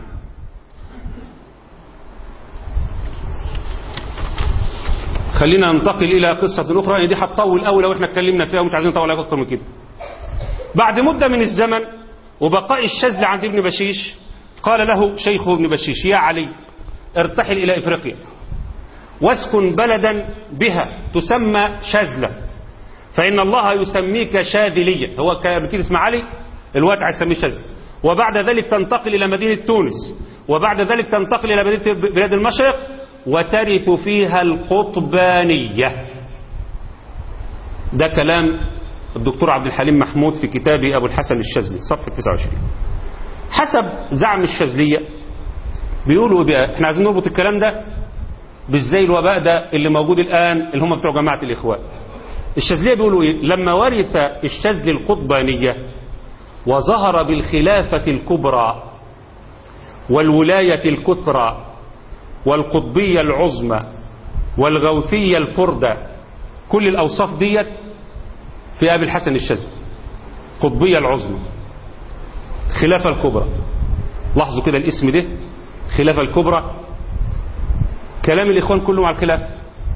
خلينا ننتقل إلى قصة أخرى دي هتطول أوي لو احنا اتكلمنا فيها ومش عايزين نطول عليها أكتر من كده بعد مدة من الزمن وبقاء الشاذلي عند ابن بشيش قال له شيخه ابن بشيش يا علي ارتحل إلى إفريقيا واسكن بلدا بها تسمى شاذلة فإن الله يسميك شاذليا هو كان اسم علي الوقت هيسميه شاذلة وبعد ذلك تنتقل إلى مدينة تونس وبعد ذلك تنتقل إلى مدينة بلاد المشرق وترث فيها القطبانية ده كلام الدكتور عبد الحليم محمود في كتاب أبو الحسن الشاذلي صفحة 29 حسب زعم الشاذلية بيقولوا بقى احنا عايزين نربط الكلام ده بالزي الوباء ده اللي موجود الآن اللي هم بتوع جماعة الإخوان الشاذلية بيقولوا إيه لما ورث الشاذلي القطبانية وظهر بالخلافة الكبرى والولاية الكثرى والقطبية العظمى والغوثية الفردة كل الأوصاف ديت في أبي الحسن الشاذلي قطبية العظمى خلافة الكبرى لاحظوا كده الاسم ده خلافة الكبرى كلام الإخوان كله مع الخلافة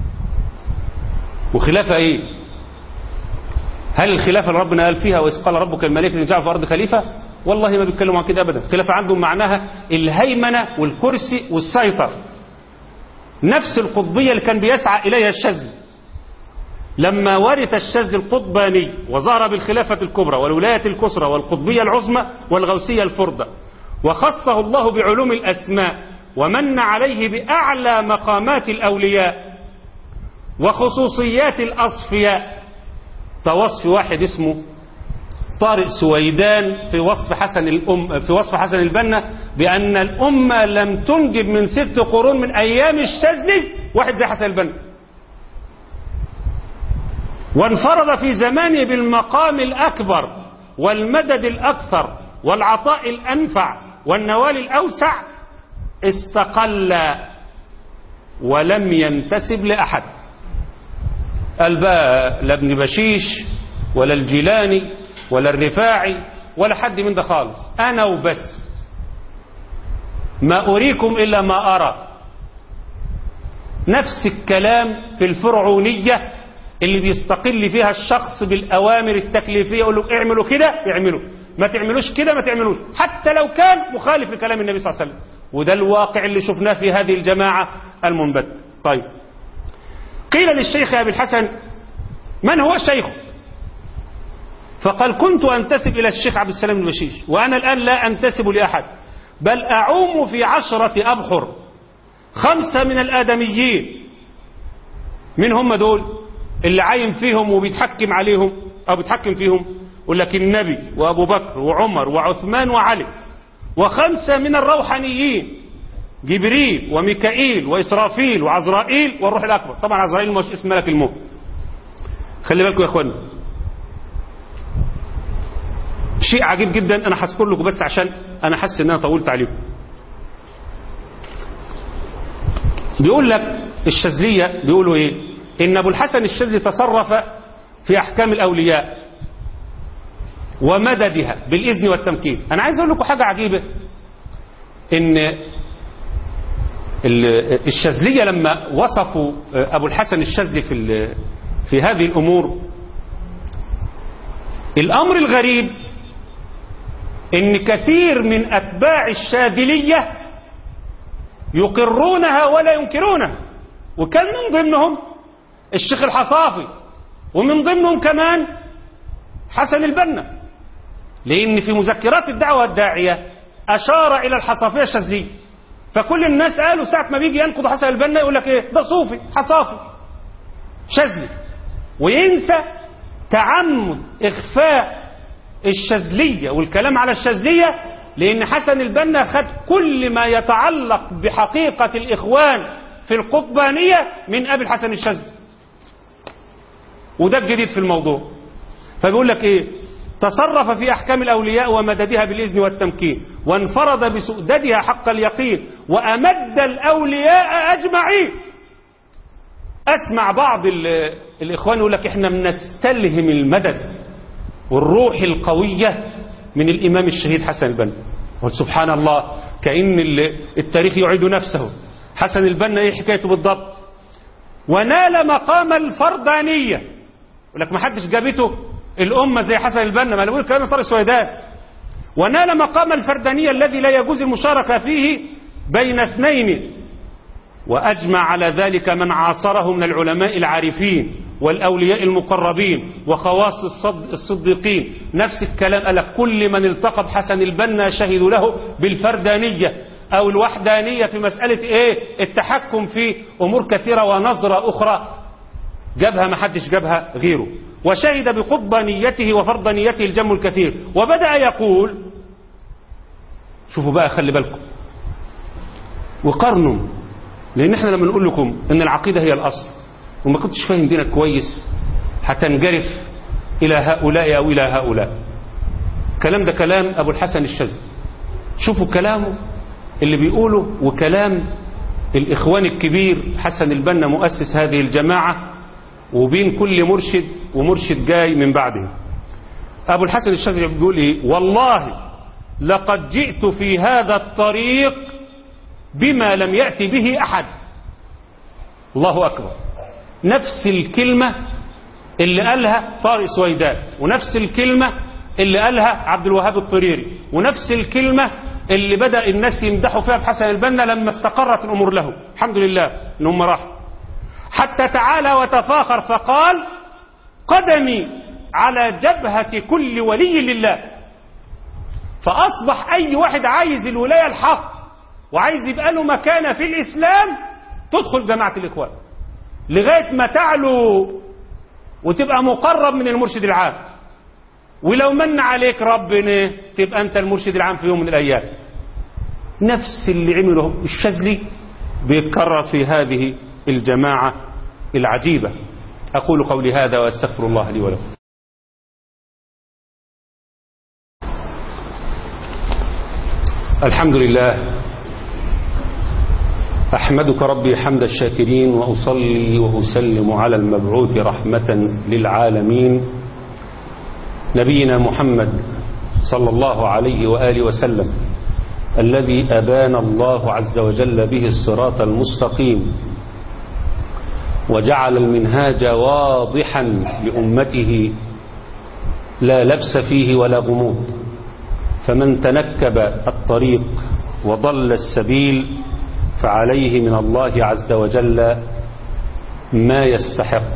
وخلافة إيه هل الخلافة اللي ربنا قال فيها وإذ قال ربك الملائكة إن جعل في الأرض خليفة والله ما بيتكلموا عن كده أبدا خلافة عندهم معناها الهيمنة والكرسي والسيطرة نفس القطبية اللي كان بيسعى إليها الشاذلي لما ورث الشاذلي القطباني وظهر بالخلافة الكبرى والولاية الكسرى والقطبية العظمى والغوسية الفردة وخصه الله بعلوم الأسماء ومن عليه بأعلى مقامات الأولياء وخصوصيات الأصفياء فوصف واحد اسمه طارق سويدان في وصف حسن الأم في وصف حسن البنا بأن الأمة لم تنجب من ست قرون من أيام الشاذلي واحد زي حسن البنا وانفرد في زمانه بالمقام الأكبر والمدد الأكثر والعطاء الأنفع والنوال الأوسع استقل ولم ينتسب لأحد قال بقى لا ابن بشيش ولا الجيلاني ولا الرفاعي ولا حد من ده خالص أنا وبس ما أريكم إلا ما أرى نفس الكلام في الفرعونية اللي بيستقل فيها الشخص بالأوامر التكليفية يقول له اعملوا كده اعملوا ما تعملوش كده ما تعملوش حتى لو كان مخالف لكلام النبي صلى الله عليه وسلم وده الواقع اللي شفناه في هذه الجماعة المنبت طيب قيل للشيخ أبي الحسن من هو الشيخ فقال كنت أنتسب إلى الشيخ عبد السلام البشيش وأنا الآن لا أنتسب لأحد بل أعوم في عشرة أبحر خمسة من الآدميين من هم دول اللي عايم فيهم وبيتحكم عليهم أو بيتحكم فيهم يقول لك النبي وأبو بكر وعمر وعثمان وعلي وخمسة من الروحانيين جبريل وميكائيل وإسرافيل وعزرائيل والروح الأكبر طبعا عزرائيل مش اسم ملك الموت خلي بالكم يا اخوانا شيء عجيب جدا انا هذكر لكم بس عشان انا حاسس ان انا طولت عليكم بيقول لك الشاذليه بيقولوا ايه ان ابو الحسن الشاذلي تصرف في احكام الاولياء ومددها بالاذن والتمكين انا عايز اقول لكم حاجه عجيبه ان الشاذليه لما وصفوا ابو الحسن الشاذلي في في هذه الامور الامر الغريب ان كثير من اتباع الشاذليه يقرونها ولا ينكرونها وكان من ضمنهم الشيخ الحصافي ومن ضمنهم كمان حسن البنا لان في مذكرات الدعوه الداعيه اشار الى الحصافيه الشاذليه فكل الناس قالوا ساعه ما بيجي ينقض حسن البنا يقول لك ايه ده صوفي حصافي شاذلي وينسى تعمد اخفاء الشاذليه والكلام على الشاذليه لان حسن البنا خد كل ما يتعلق بحقيقه الاخوان في القطبانيه من ابي الحسن الشاذلي وده الجديد في الموضوع فبيقول لك ايه تصرف في احكام الاولياء ومددها بالاذن والتمكين وانفرد بسؤددها حق اليقين وامد الاولياء اجمعين اسمع بعض الاخوان يقول لك احنا بنستلهم المدد والروح القويه من الامام الشهيد حسن البنا سبحان الله كان التاريخ يعيد نفسه حسن البنا ايه حكايته بالضبط ونال مقام الفردانيه يقول لك ما حدش جابته الامه زي حسن البنا ما بيقول كلام طارق السويدان ونال مقام الفردانيه الذي لا يجوز المشاركه فيه بين اثنين وأجمع على ذلك من عاصره من العلماء العارفين والأولياء المقربين وخواص الصد الصديقين نفس الكلام قال كل من التقى بحسن البنا شهدوا له بالفردانية أو الوحدانية في مسألة إيه التحكم في أمور كثيرة ونظرة أخرى جابها ما حدش جابها غيره وشهد بقطبانيته وفردانيته الجم الكثير وبدأ يقول شوفوا بقى خلي بالكم وقرنوا لان احنا لما نقول لكم ان العقيده هي الاصل وما كنتش فاهم دينك كويس هتنجرف الى هؤلاء او الى هؤلاء الكلام ده كلام ابو الحسن الشاذلي شوفوا كلامه اللي بيقوله وكلام الاخوان الكبير حسن البنا مؤسس هذه الجماعه وبين كل مرشد ومرشد جاي من بعده أبو الحسن الشاذلي بيقول إيه والله لقد جئت في هذا الطريق بما لم يأتي به أحد الله أكبر نفس الكلمة اللي قالها طارق سويدان ونفس الكلمة اللي قالها عبد الوهاب الطريري ونفس الكلمة اللي بدأ الناس يمدحوا فيها بحسن البنا لما استقرت الأمور له الحمد لله إن هم راحوا حتى تعالى وتفاخر فقال قدمي على جبهة كل ولي لله فأصبح أي واحد عايز الولاية الحق وعايز يبقى له مكانة في الإسلام تدخل جماعة الإخوان لغاية ما تعلو وتبقى مقرب من المرشد العام ولو من عليك ربنا تبقى أنت المرشد العام في يوم من الأيام نفس اللي عمله الشاذلي بيتكرر في هذه الجماعة العجيبة أقول قولي هذا وأستغفر الله لي ولكم الحمد لله أحمدك ربي حمد الشاكرين وأصلي وأسلم على المبعوث رحمة للعالمين نبينا محمد صلى الله عليه وآله وسلم الذي أبان الله عز وجل به الصراط المستقيم وجعل المنهاج واضحا لأمته لا لبس فيه ولا غموض فمن تنكب الطريق وضل السبيل فعليه من الله عز وجل ما يستحق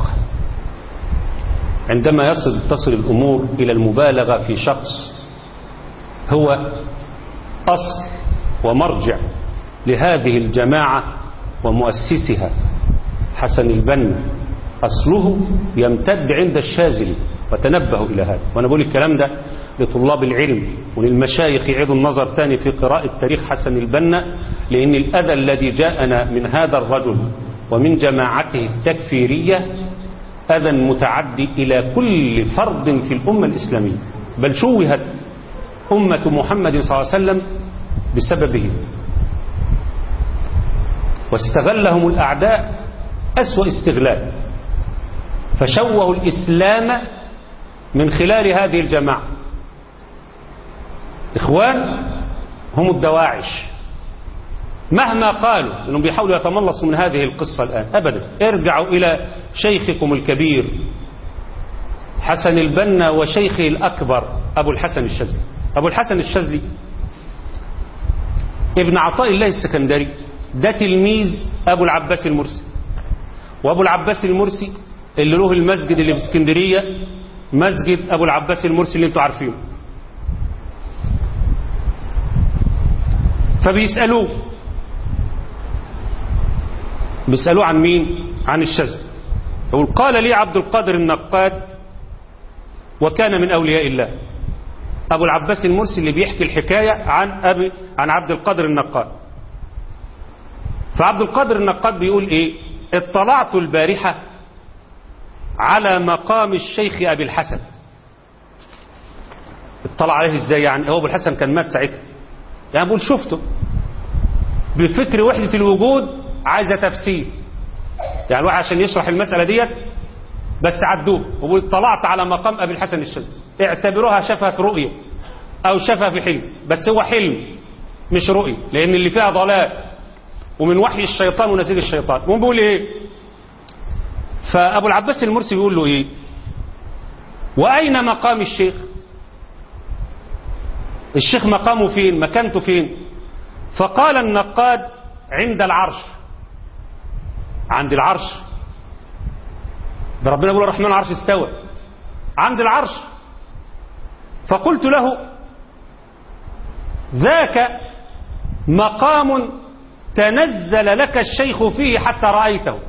عندما يصل تصل الأمور إلى المبالغة في شخص هو أصل ومرجع لهذه الجماعة ومؤسسها حسن البنا أصله يمتد عند الشاذلي وتنبهوا إلى هذا وأنا بقول الكلام ده لطلاب العلم وللمشايخ يعيدوا النظر تاني في قراءة تاريخ حسن البنا لأن الأذى الذي جاءنا من هذا الرجل ومن جماعته التكفيرية أذى متعدي إلى كل فرد في الأمة الإسلامية بل شوهت أمة محمد صلى الله عليه وسلم بسببه واستغلهم الأعداء أسوأ استغلال فشوهوا الإسلام من خلال هذه الجماعة إخوان هم الدواعش مهما قالوا أنهم بيحاولوا يتملصوا من هذه القصة الآن أبدا ارجعوا إلى شيخكم الكبير حسن البنا وشيخه الأكبر أبو الحسن الشاذلي أبو الحسن الشاذلي ابن عطاء الله السكندري ده تلميذ أبو العباس المرسي وأبو العباس المرسي اللي له المسجد اللي في اسكندرية مسجد أبو العباس المرسي اللي انتوا عارفينه فبيسألوه بيسألوه عن مين عن الشاذلي يقول قال لي عبد القادر النقاد وكان من أولياء الله أبو العباس المرسي اللي بيحكي الحكاية عن أبي عن عبد القادر النقاد فعبد القادر النقاد بيقول إيه اطلعت البارحة على مقام الشيخ أبي الحسن اطلع عليه ازاي يعني هو أبو الحسن كان مات ساعتها يعني بقول شفته بفكر وحدة الوجود عايزة تفسير يعني الواحد عشان يشرح المسألة ديت بس عدوه وبقول طلعت على مقام أبي الحسن الشاذلي اعتبروها شافها في رؤية أو شافها في حلم بس هو حلم مش رؤية لأن اللي فيها ضلال ومن وحي الشيطان ونزيل الشيطان مو بيقول ايه فأبو العباس المرسي بيقول له ايه وأين مقام الشيخ الشيخ مقامه فين مكانته فين فقال النقاد عند العرش عند العرش ده ربنا يقول الرحمن العرش استوى عند العرش فقلت له ذاك مقام تنزل لك الشيخ فيه حتى رأيته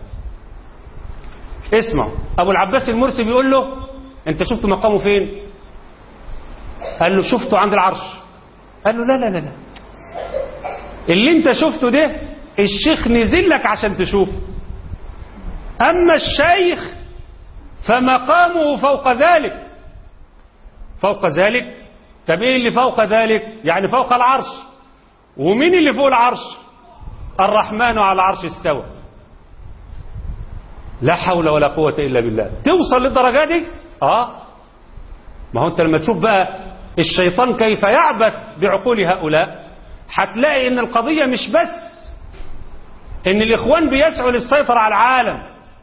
اسمع أبو العباس المرسي بيقول له أنت شفت مقامه فين قال له شفته عند العرش قال له لا لا لا لا اللي انت شفته ده الشيخ نزل لك عشان تشوفه أما الشيخ فمقامه فوق ذلك فوق ذلك طب ايه اللي فوق ذلك يعني فوق العرش ومين اللي فوق العرش الرحمن على العرش استوى لا حول ولا قوة إلا بالله توصل للدرجة دي آه ما هو أنت لما تشوف بقى الشيطان كيف يعبث بعقول هؤلاء هتلاقي ان القضية مش بس ان الاخوان بيسعوا للسيطرة على العالم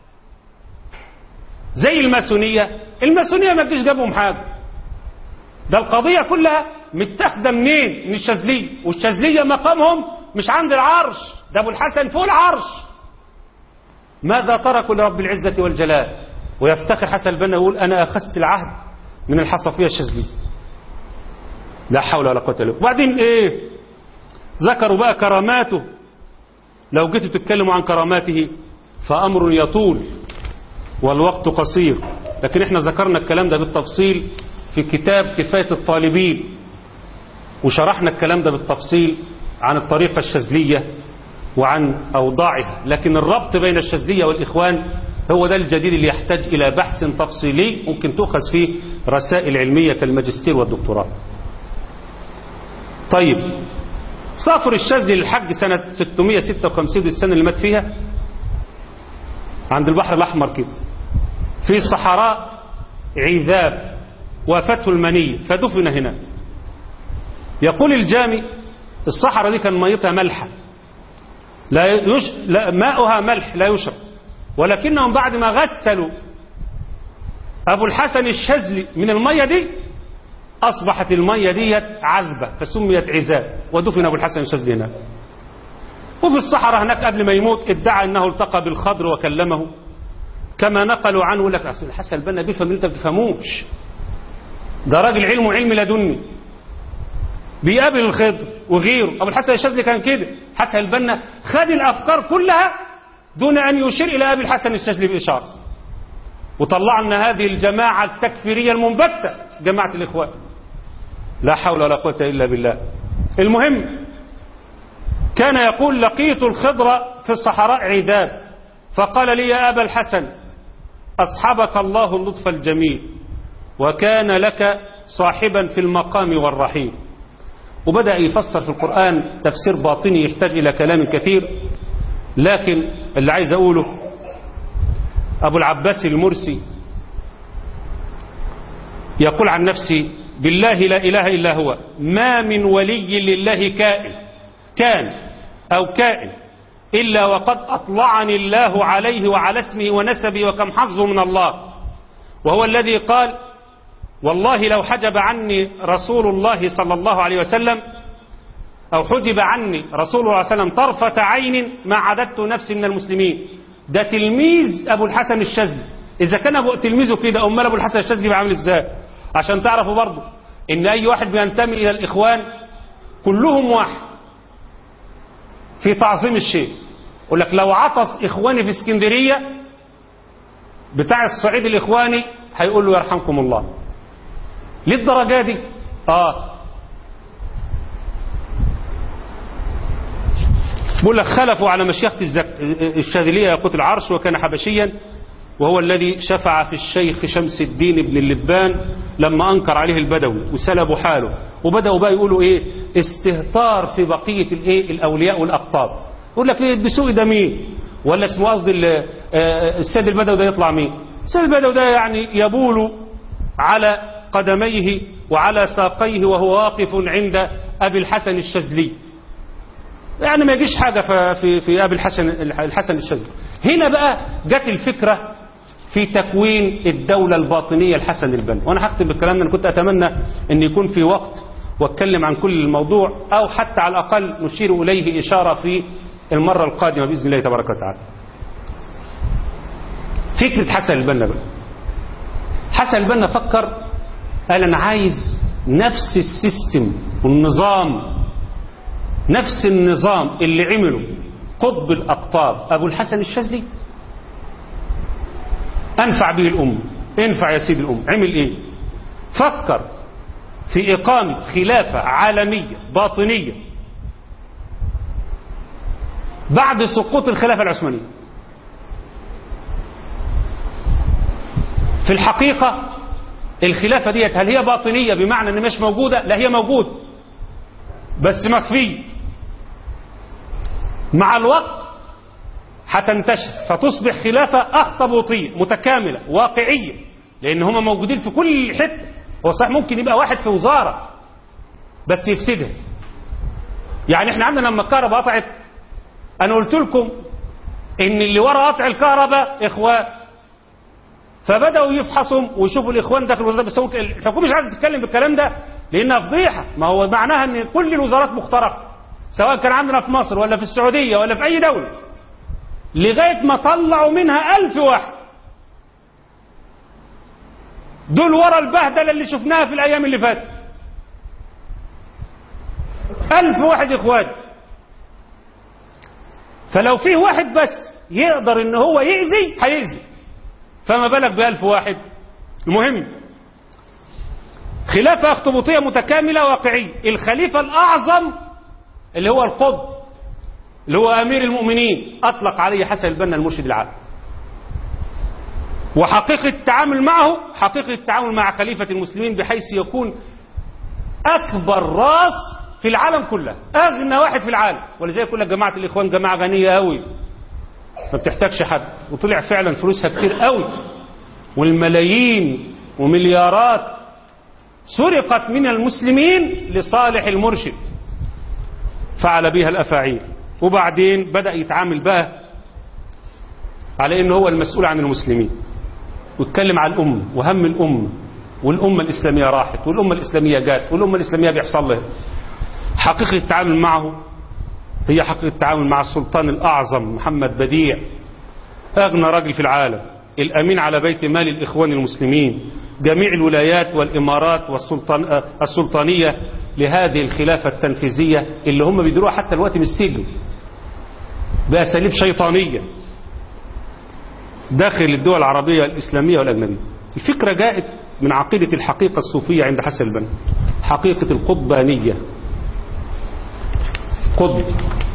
زي الماسونية الماسونية ما تجيش جابهم حاجة ده القضية كلها متاخده منين من الشاذلية والشاذلية مقامهم مش عند العرش ده ابو الحسن فوق العرش ماذا تركوا لرب العزة والجلال ويفتخر حسن البنا يقول انا اخذت العهد من الحصفية الشاذلية لا حول ولا قوة الا بالله وبعدين ايه ذكروا بقى كراماته لو جيتوا تتكلموا عن كراماته فأمر يطول والوقت قصير لكن احنا ذكرنا الكلام ده بالتفصيل في كتاب كفاية الطالبين وشرحنا الكلام ده بالتفصيل عن الطريقة الشاذلية وعن أوضاعها لكن الربط بين الشاذلية والإخوان هو ده الجديد اللي يحتاج إلى بحث تفصيلي ممكن تؤخذ فيه رسائل علمية كالماجستير والدكتوراه طيب سافر الشاذلي للحج سنة 656 دي السنة اللي مات فيها عند البحر الأحمر كده في صحراء عذاب وافته المنية فدفن هنا يقول الجامي الصحراء دي كان ميتها ملحة لا يش... لا ماؤها ملح لا يشرب ولكنهم بعد ما غسلوا أبو الحسن الشاذلي من المية دي أصبحت المية ديت عذبة فسميت عذاب ودفن أبو الحسن الشاذلي هناك وفي الصحراء هناك قبل ما يموت ادعى أنه التقى بالخضر وكلمه كما نقلوا عنه لك أصل الحسن البنا بيفهم اللي أنت بتفهموش ده راجل علمه علم لدني بيقابل الخضر وغيره أبو الحسن الشاذلي كان كده حسن البنا خد الأفكار كلها دون أن يشير إلى أبي الحسن الشاذلي بإشارة وطلع لنا هذه الجماعة التكفيرية المنبتة جماعة الإخوان لا حول ولا قوة إلا بالله المهم كان يقول لقيت الخضر في الصحراء عذاب فقال لي يا أبا الحسن أصحبك الله اللطف الجميل وكان لك صاحبا في المقام والرحيم وبدأ يفسر في القرآن تفسير باطني يحتاج إلى كلام كثير لكن اللي عايز أقوله أبو العباس المرسي يقول عن نفسه بالله لا إله إلا هو ما من ولي لله كائن كان أو كائن إلا وقد أطلعني الله عليه وعلى اسمه ونسبه وكم حظه من الله وهو الذي قال والله لو حجب عني رسول الله صلى الله عليه وسلم أو حجب عني رسول الله صلى الله عليه وسلم طرفة عين ما عددت نفسي من المسلمين ده تلميذ أبو الحسن الشاذلي إذا كان أبو تلميذه كده أمال أبو الحسن الشاذلي بعمل إزاي عشان تعرفوا برضه إن أي واحد بينتمي إلى الإخوان كلهم واحد في تعظيم الشيء يقول لك لو عطس إخواني في اسكندرية بتاع الصعيد الإخواني هيقول له يرحمكم الله للدرجة دي آه بقول لك خلفوا على مشيخة الزك... الشاذلية يقوت العرش وكان حبشيا وهو الذي شفع في الشيخ شمس الدين بن اللبان لما أنكر عليه البدوي وسلبوا حاله وبدأوا بقى يقولوا إيه استهتار في بقية الإيه الأولياء والأقطاب يقول لك إيه بسوء ده مين ولا اسمه قصدي السيد البدوي ده يطلع مين السيد البدوي ده يعني يبول على قدميه وعلى ساقيه وهو واقف عند أبي الحسن الشاذلي يعني ما يجيش حاجة في في أبي الحسن الحسن الشاذلي هنا بقى جت الفكرة في تكوين الدولة الباطنية الحسن البنا وأنا هختم بالكلام ده أنا كنت أتمنى أن يكون في وقت واتكلم عن كل الموضوع أو حتى على الأقل نشير إليه إشارة في المرة القادمة بإذن الله تبارك وتعالى فكرة حسن البنا بقى حسن البنا فكر قال أنا عايز نفس السيستم والنظام نفس النظام اللي عمله قطب الأقطاب أبو الحسن الشاذلي أنفع به الأمة انفع يا سيدي الأمة عمل إيه فكر في إقامة خلافة عالمية باطنية بعد سقوط الخلافة العثمانية في الحقيقة الخلافة ديت هل هي باطنية بمعنى ان مش موجودة لا هي موجودة بس مخفية مع الوقت هتنتشر فتصبح خلافة أخطبوطية متكاملة واقعية لأن هم موجودين في كل حتة هو صحيح ممكن يبقى واحد في وزارة بس يفسدها يعني احنا عندنا لما الكهرباء قطعت انا قلت لكم ان اللي ورا قطع الكهرباء اخوان فبداوا يفحصوا ويشوفوا الاخوان داخل الوزاره بس الحكومه مش عايزه تتكلم بالكلام ده لانها فضيحه ما هو معناها ان كل الوزارات مخترقه سواء كان عندنا في مصر ولا في السعوديه ولا في اي دوله لغايه ما طلعوا منها ألف واحد دول ورا البهدله اللي شفناها في الايام اللي فاتت ألف واحد إخوان فلو فيه واحد بس يقدر إن هو يأذي هيأذي فما بالك بألف واحد المهم خلافة أخطبوطية متكاملة واقعية الخليفة الأعظم اللي هو القطب اللي هو أمير المؤمنين أطلق عليه حسن البنا المرشد العام وحقيقة التعامل معه حقيقة التعامل مع خليفة المسلمين بحيث يكون أكبر راس في العالم كله أغنى واحد في العالم ولذلك يقول لك جماعة الإخوان جماعة غنية قوي ما بتحتاجش حد وطلع فعلا فلوسها كتير قوي والملايين ومليارات سرقت من المسلمين لصالح المرشد فعل بها الأفاعيل وبعدين بدأ يتعامل بها على انه هو المسؤول عن المسلمين ويتكلم عن الأمة وهم الأمة والأمة الإسلامية راحت والأمة الإسلامية جات والأمة الإسلامية بيحصل لها حقيقة التعامل معه هي حقيقة التعامل مع السلطان الأعظم محمد بديع أغنى راجل في العالم الأمين على بيت مال الإخوان المسلمين جميع الولايات والإمارات والسلطان السلطانية لهذه الخلافة التنفيذية اللي هم بيديروها حتى الوقت من السجن بأساليب شيطانية داخل الدول العربية الإسلامية والأجنبية الفكرة جاءت من عقيدة الحقيقة الصوفية عند حسن البنا حقيقة القطبانية قطب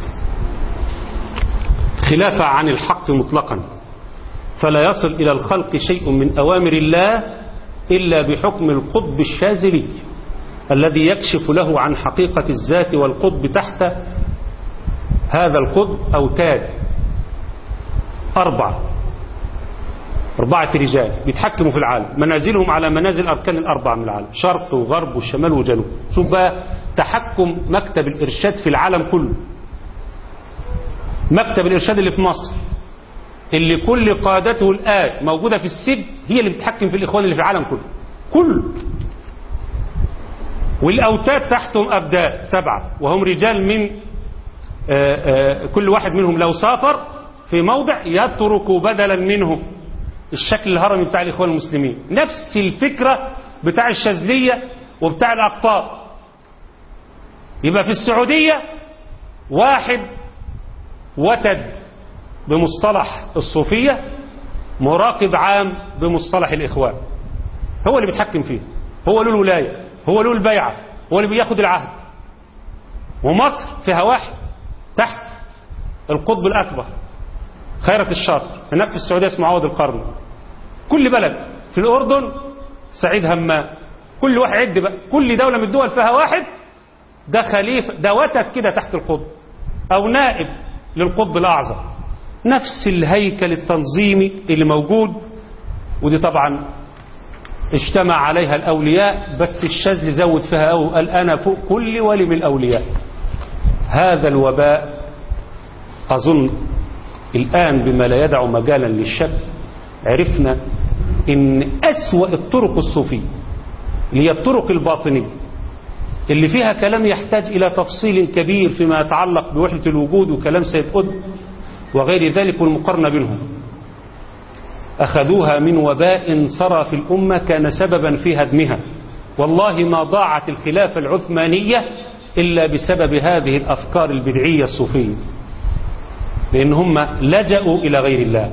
خلافة عن الحق مطلقا فلا يصل إلى الخلق شيء من أوامر الله إلا بحكم القطب الشاذلي الذي يكشف له عن حقيقة الذات والقطب تحت هذا القطب أوتاد أربعة أربعة رجال بيتحكموا في العالم منازلهم على منازل أركان الأربعة من العالم شرق وغرب والشمال وجنوب شوف بقى تحكم مكتب الإرشاد في العالم كله مكتب الإرشاد اللي في مصر اللي كل قادته الآن موجودة في السجن هي اللي بتحكم في الإخوان اللي في العالم كله كله والأوتاد تحتهم أبداء سبعة وهم رجال من آآ آآ كل واحد منهم لو سافر في موضع يترك بدلا منه الشكل الهرمي بتاع الإخوان المسلمين نفس الفكرة بتاع الشاذلية وبتاع الأقطاب يبقى في السعودية واحد وتد بمصطلح الصوفية مراقب عام بمصطلح الإخوان هو اللي بيتحكم فيه هو له الولاية هو له البيعة هو اللي بياخد العهد ومصر فيها واحد تحت القطب الأكبر خيرة الشاطر هناك في السعودية اسمه عوض القرن كل بلد في الأردن سعيد همام كل واحد عد بقى كل دولة من الدول فيها واحد ده خليفة ده وتد كده تحت القطب أو نائب للقطب الأعظم نفس الهيكل التنظيمي اللي موجود ودي طبعا اجتمع عليها الأولياء بس الشاذلي زود فيها أو قال أنا فوق كل ولي من الأولياء هذا الوباء أظن الآن بما لا يدع مجالا للشك عرفنا ان أسوأ الطرق الصوفية اللي هي الطرق الباطنية اللي فيها كلام يحتاج إلى تفصيل كبير فيما يتعلق بوحدة الوجود وكلام سيد قطب وغير ذلك والمقارنة بينهم أخذوها من وباء صرى في الأمة كان سببا في هدمها والله ما ضاعت الخلافة العثمانية إلا بسبب هذه الأفكار البدعية الصوفية لأن هم لجأوا إلى غير الله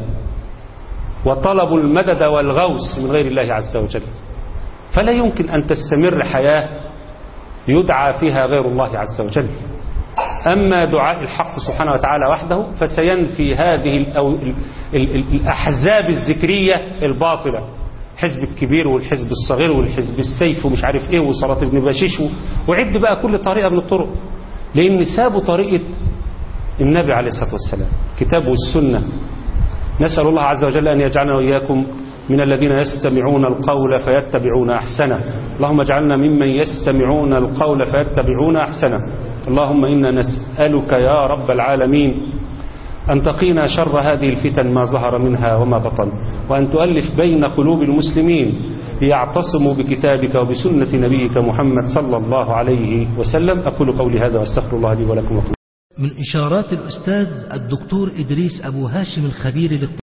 وطلبوا المدد والغوث من غير الله عز وجل فلا يمكن أن تستمر حياة يدعى فيها غير الله عز وجل أما دعاء الحق سبحانه وتعالى وحده فسينفي هذه الأو... ال... ال... ال... الأحزاب الذكرية الباطلة الحزب الكبير والحزب الصغير والحزب السيف ومش عارف ايه وصلاة ابن بشيش و... وعد بقى كل طريقة من الطرق لأن سابوا طريقة النبي عليه الصلاة والسلام كتاب والسنة نسأل الله عز وجل أن يجعلنا وإياكم من الذين يستمعون القول فيتبعون أحسنه اللهم اجعلنا ممن يستمعون القول فيتبعون أحسنه اللهم إنا نسألك يا رب العالمين أن تقينا شر هذه الفتن ما ظهر منها وما بطن وأن تؤلف بين قلوب المسلمين ليعتصموا بكتابك وبسنة نبيك محمد صلى الله عليه وسلم أقول قولي هذا وأستغفر الله لي ولكم من إشارات الأستاذ الدكتور إدريس أبو هاشم الخبير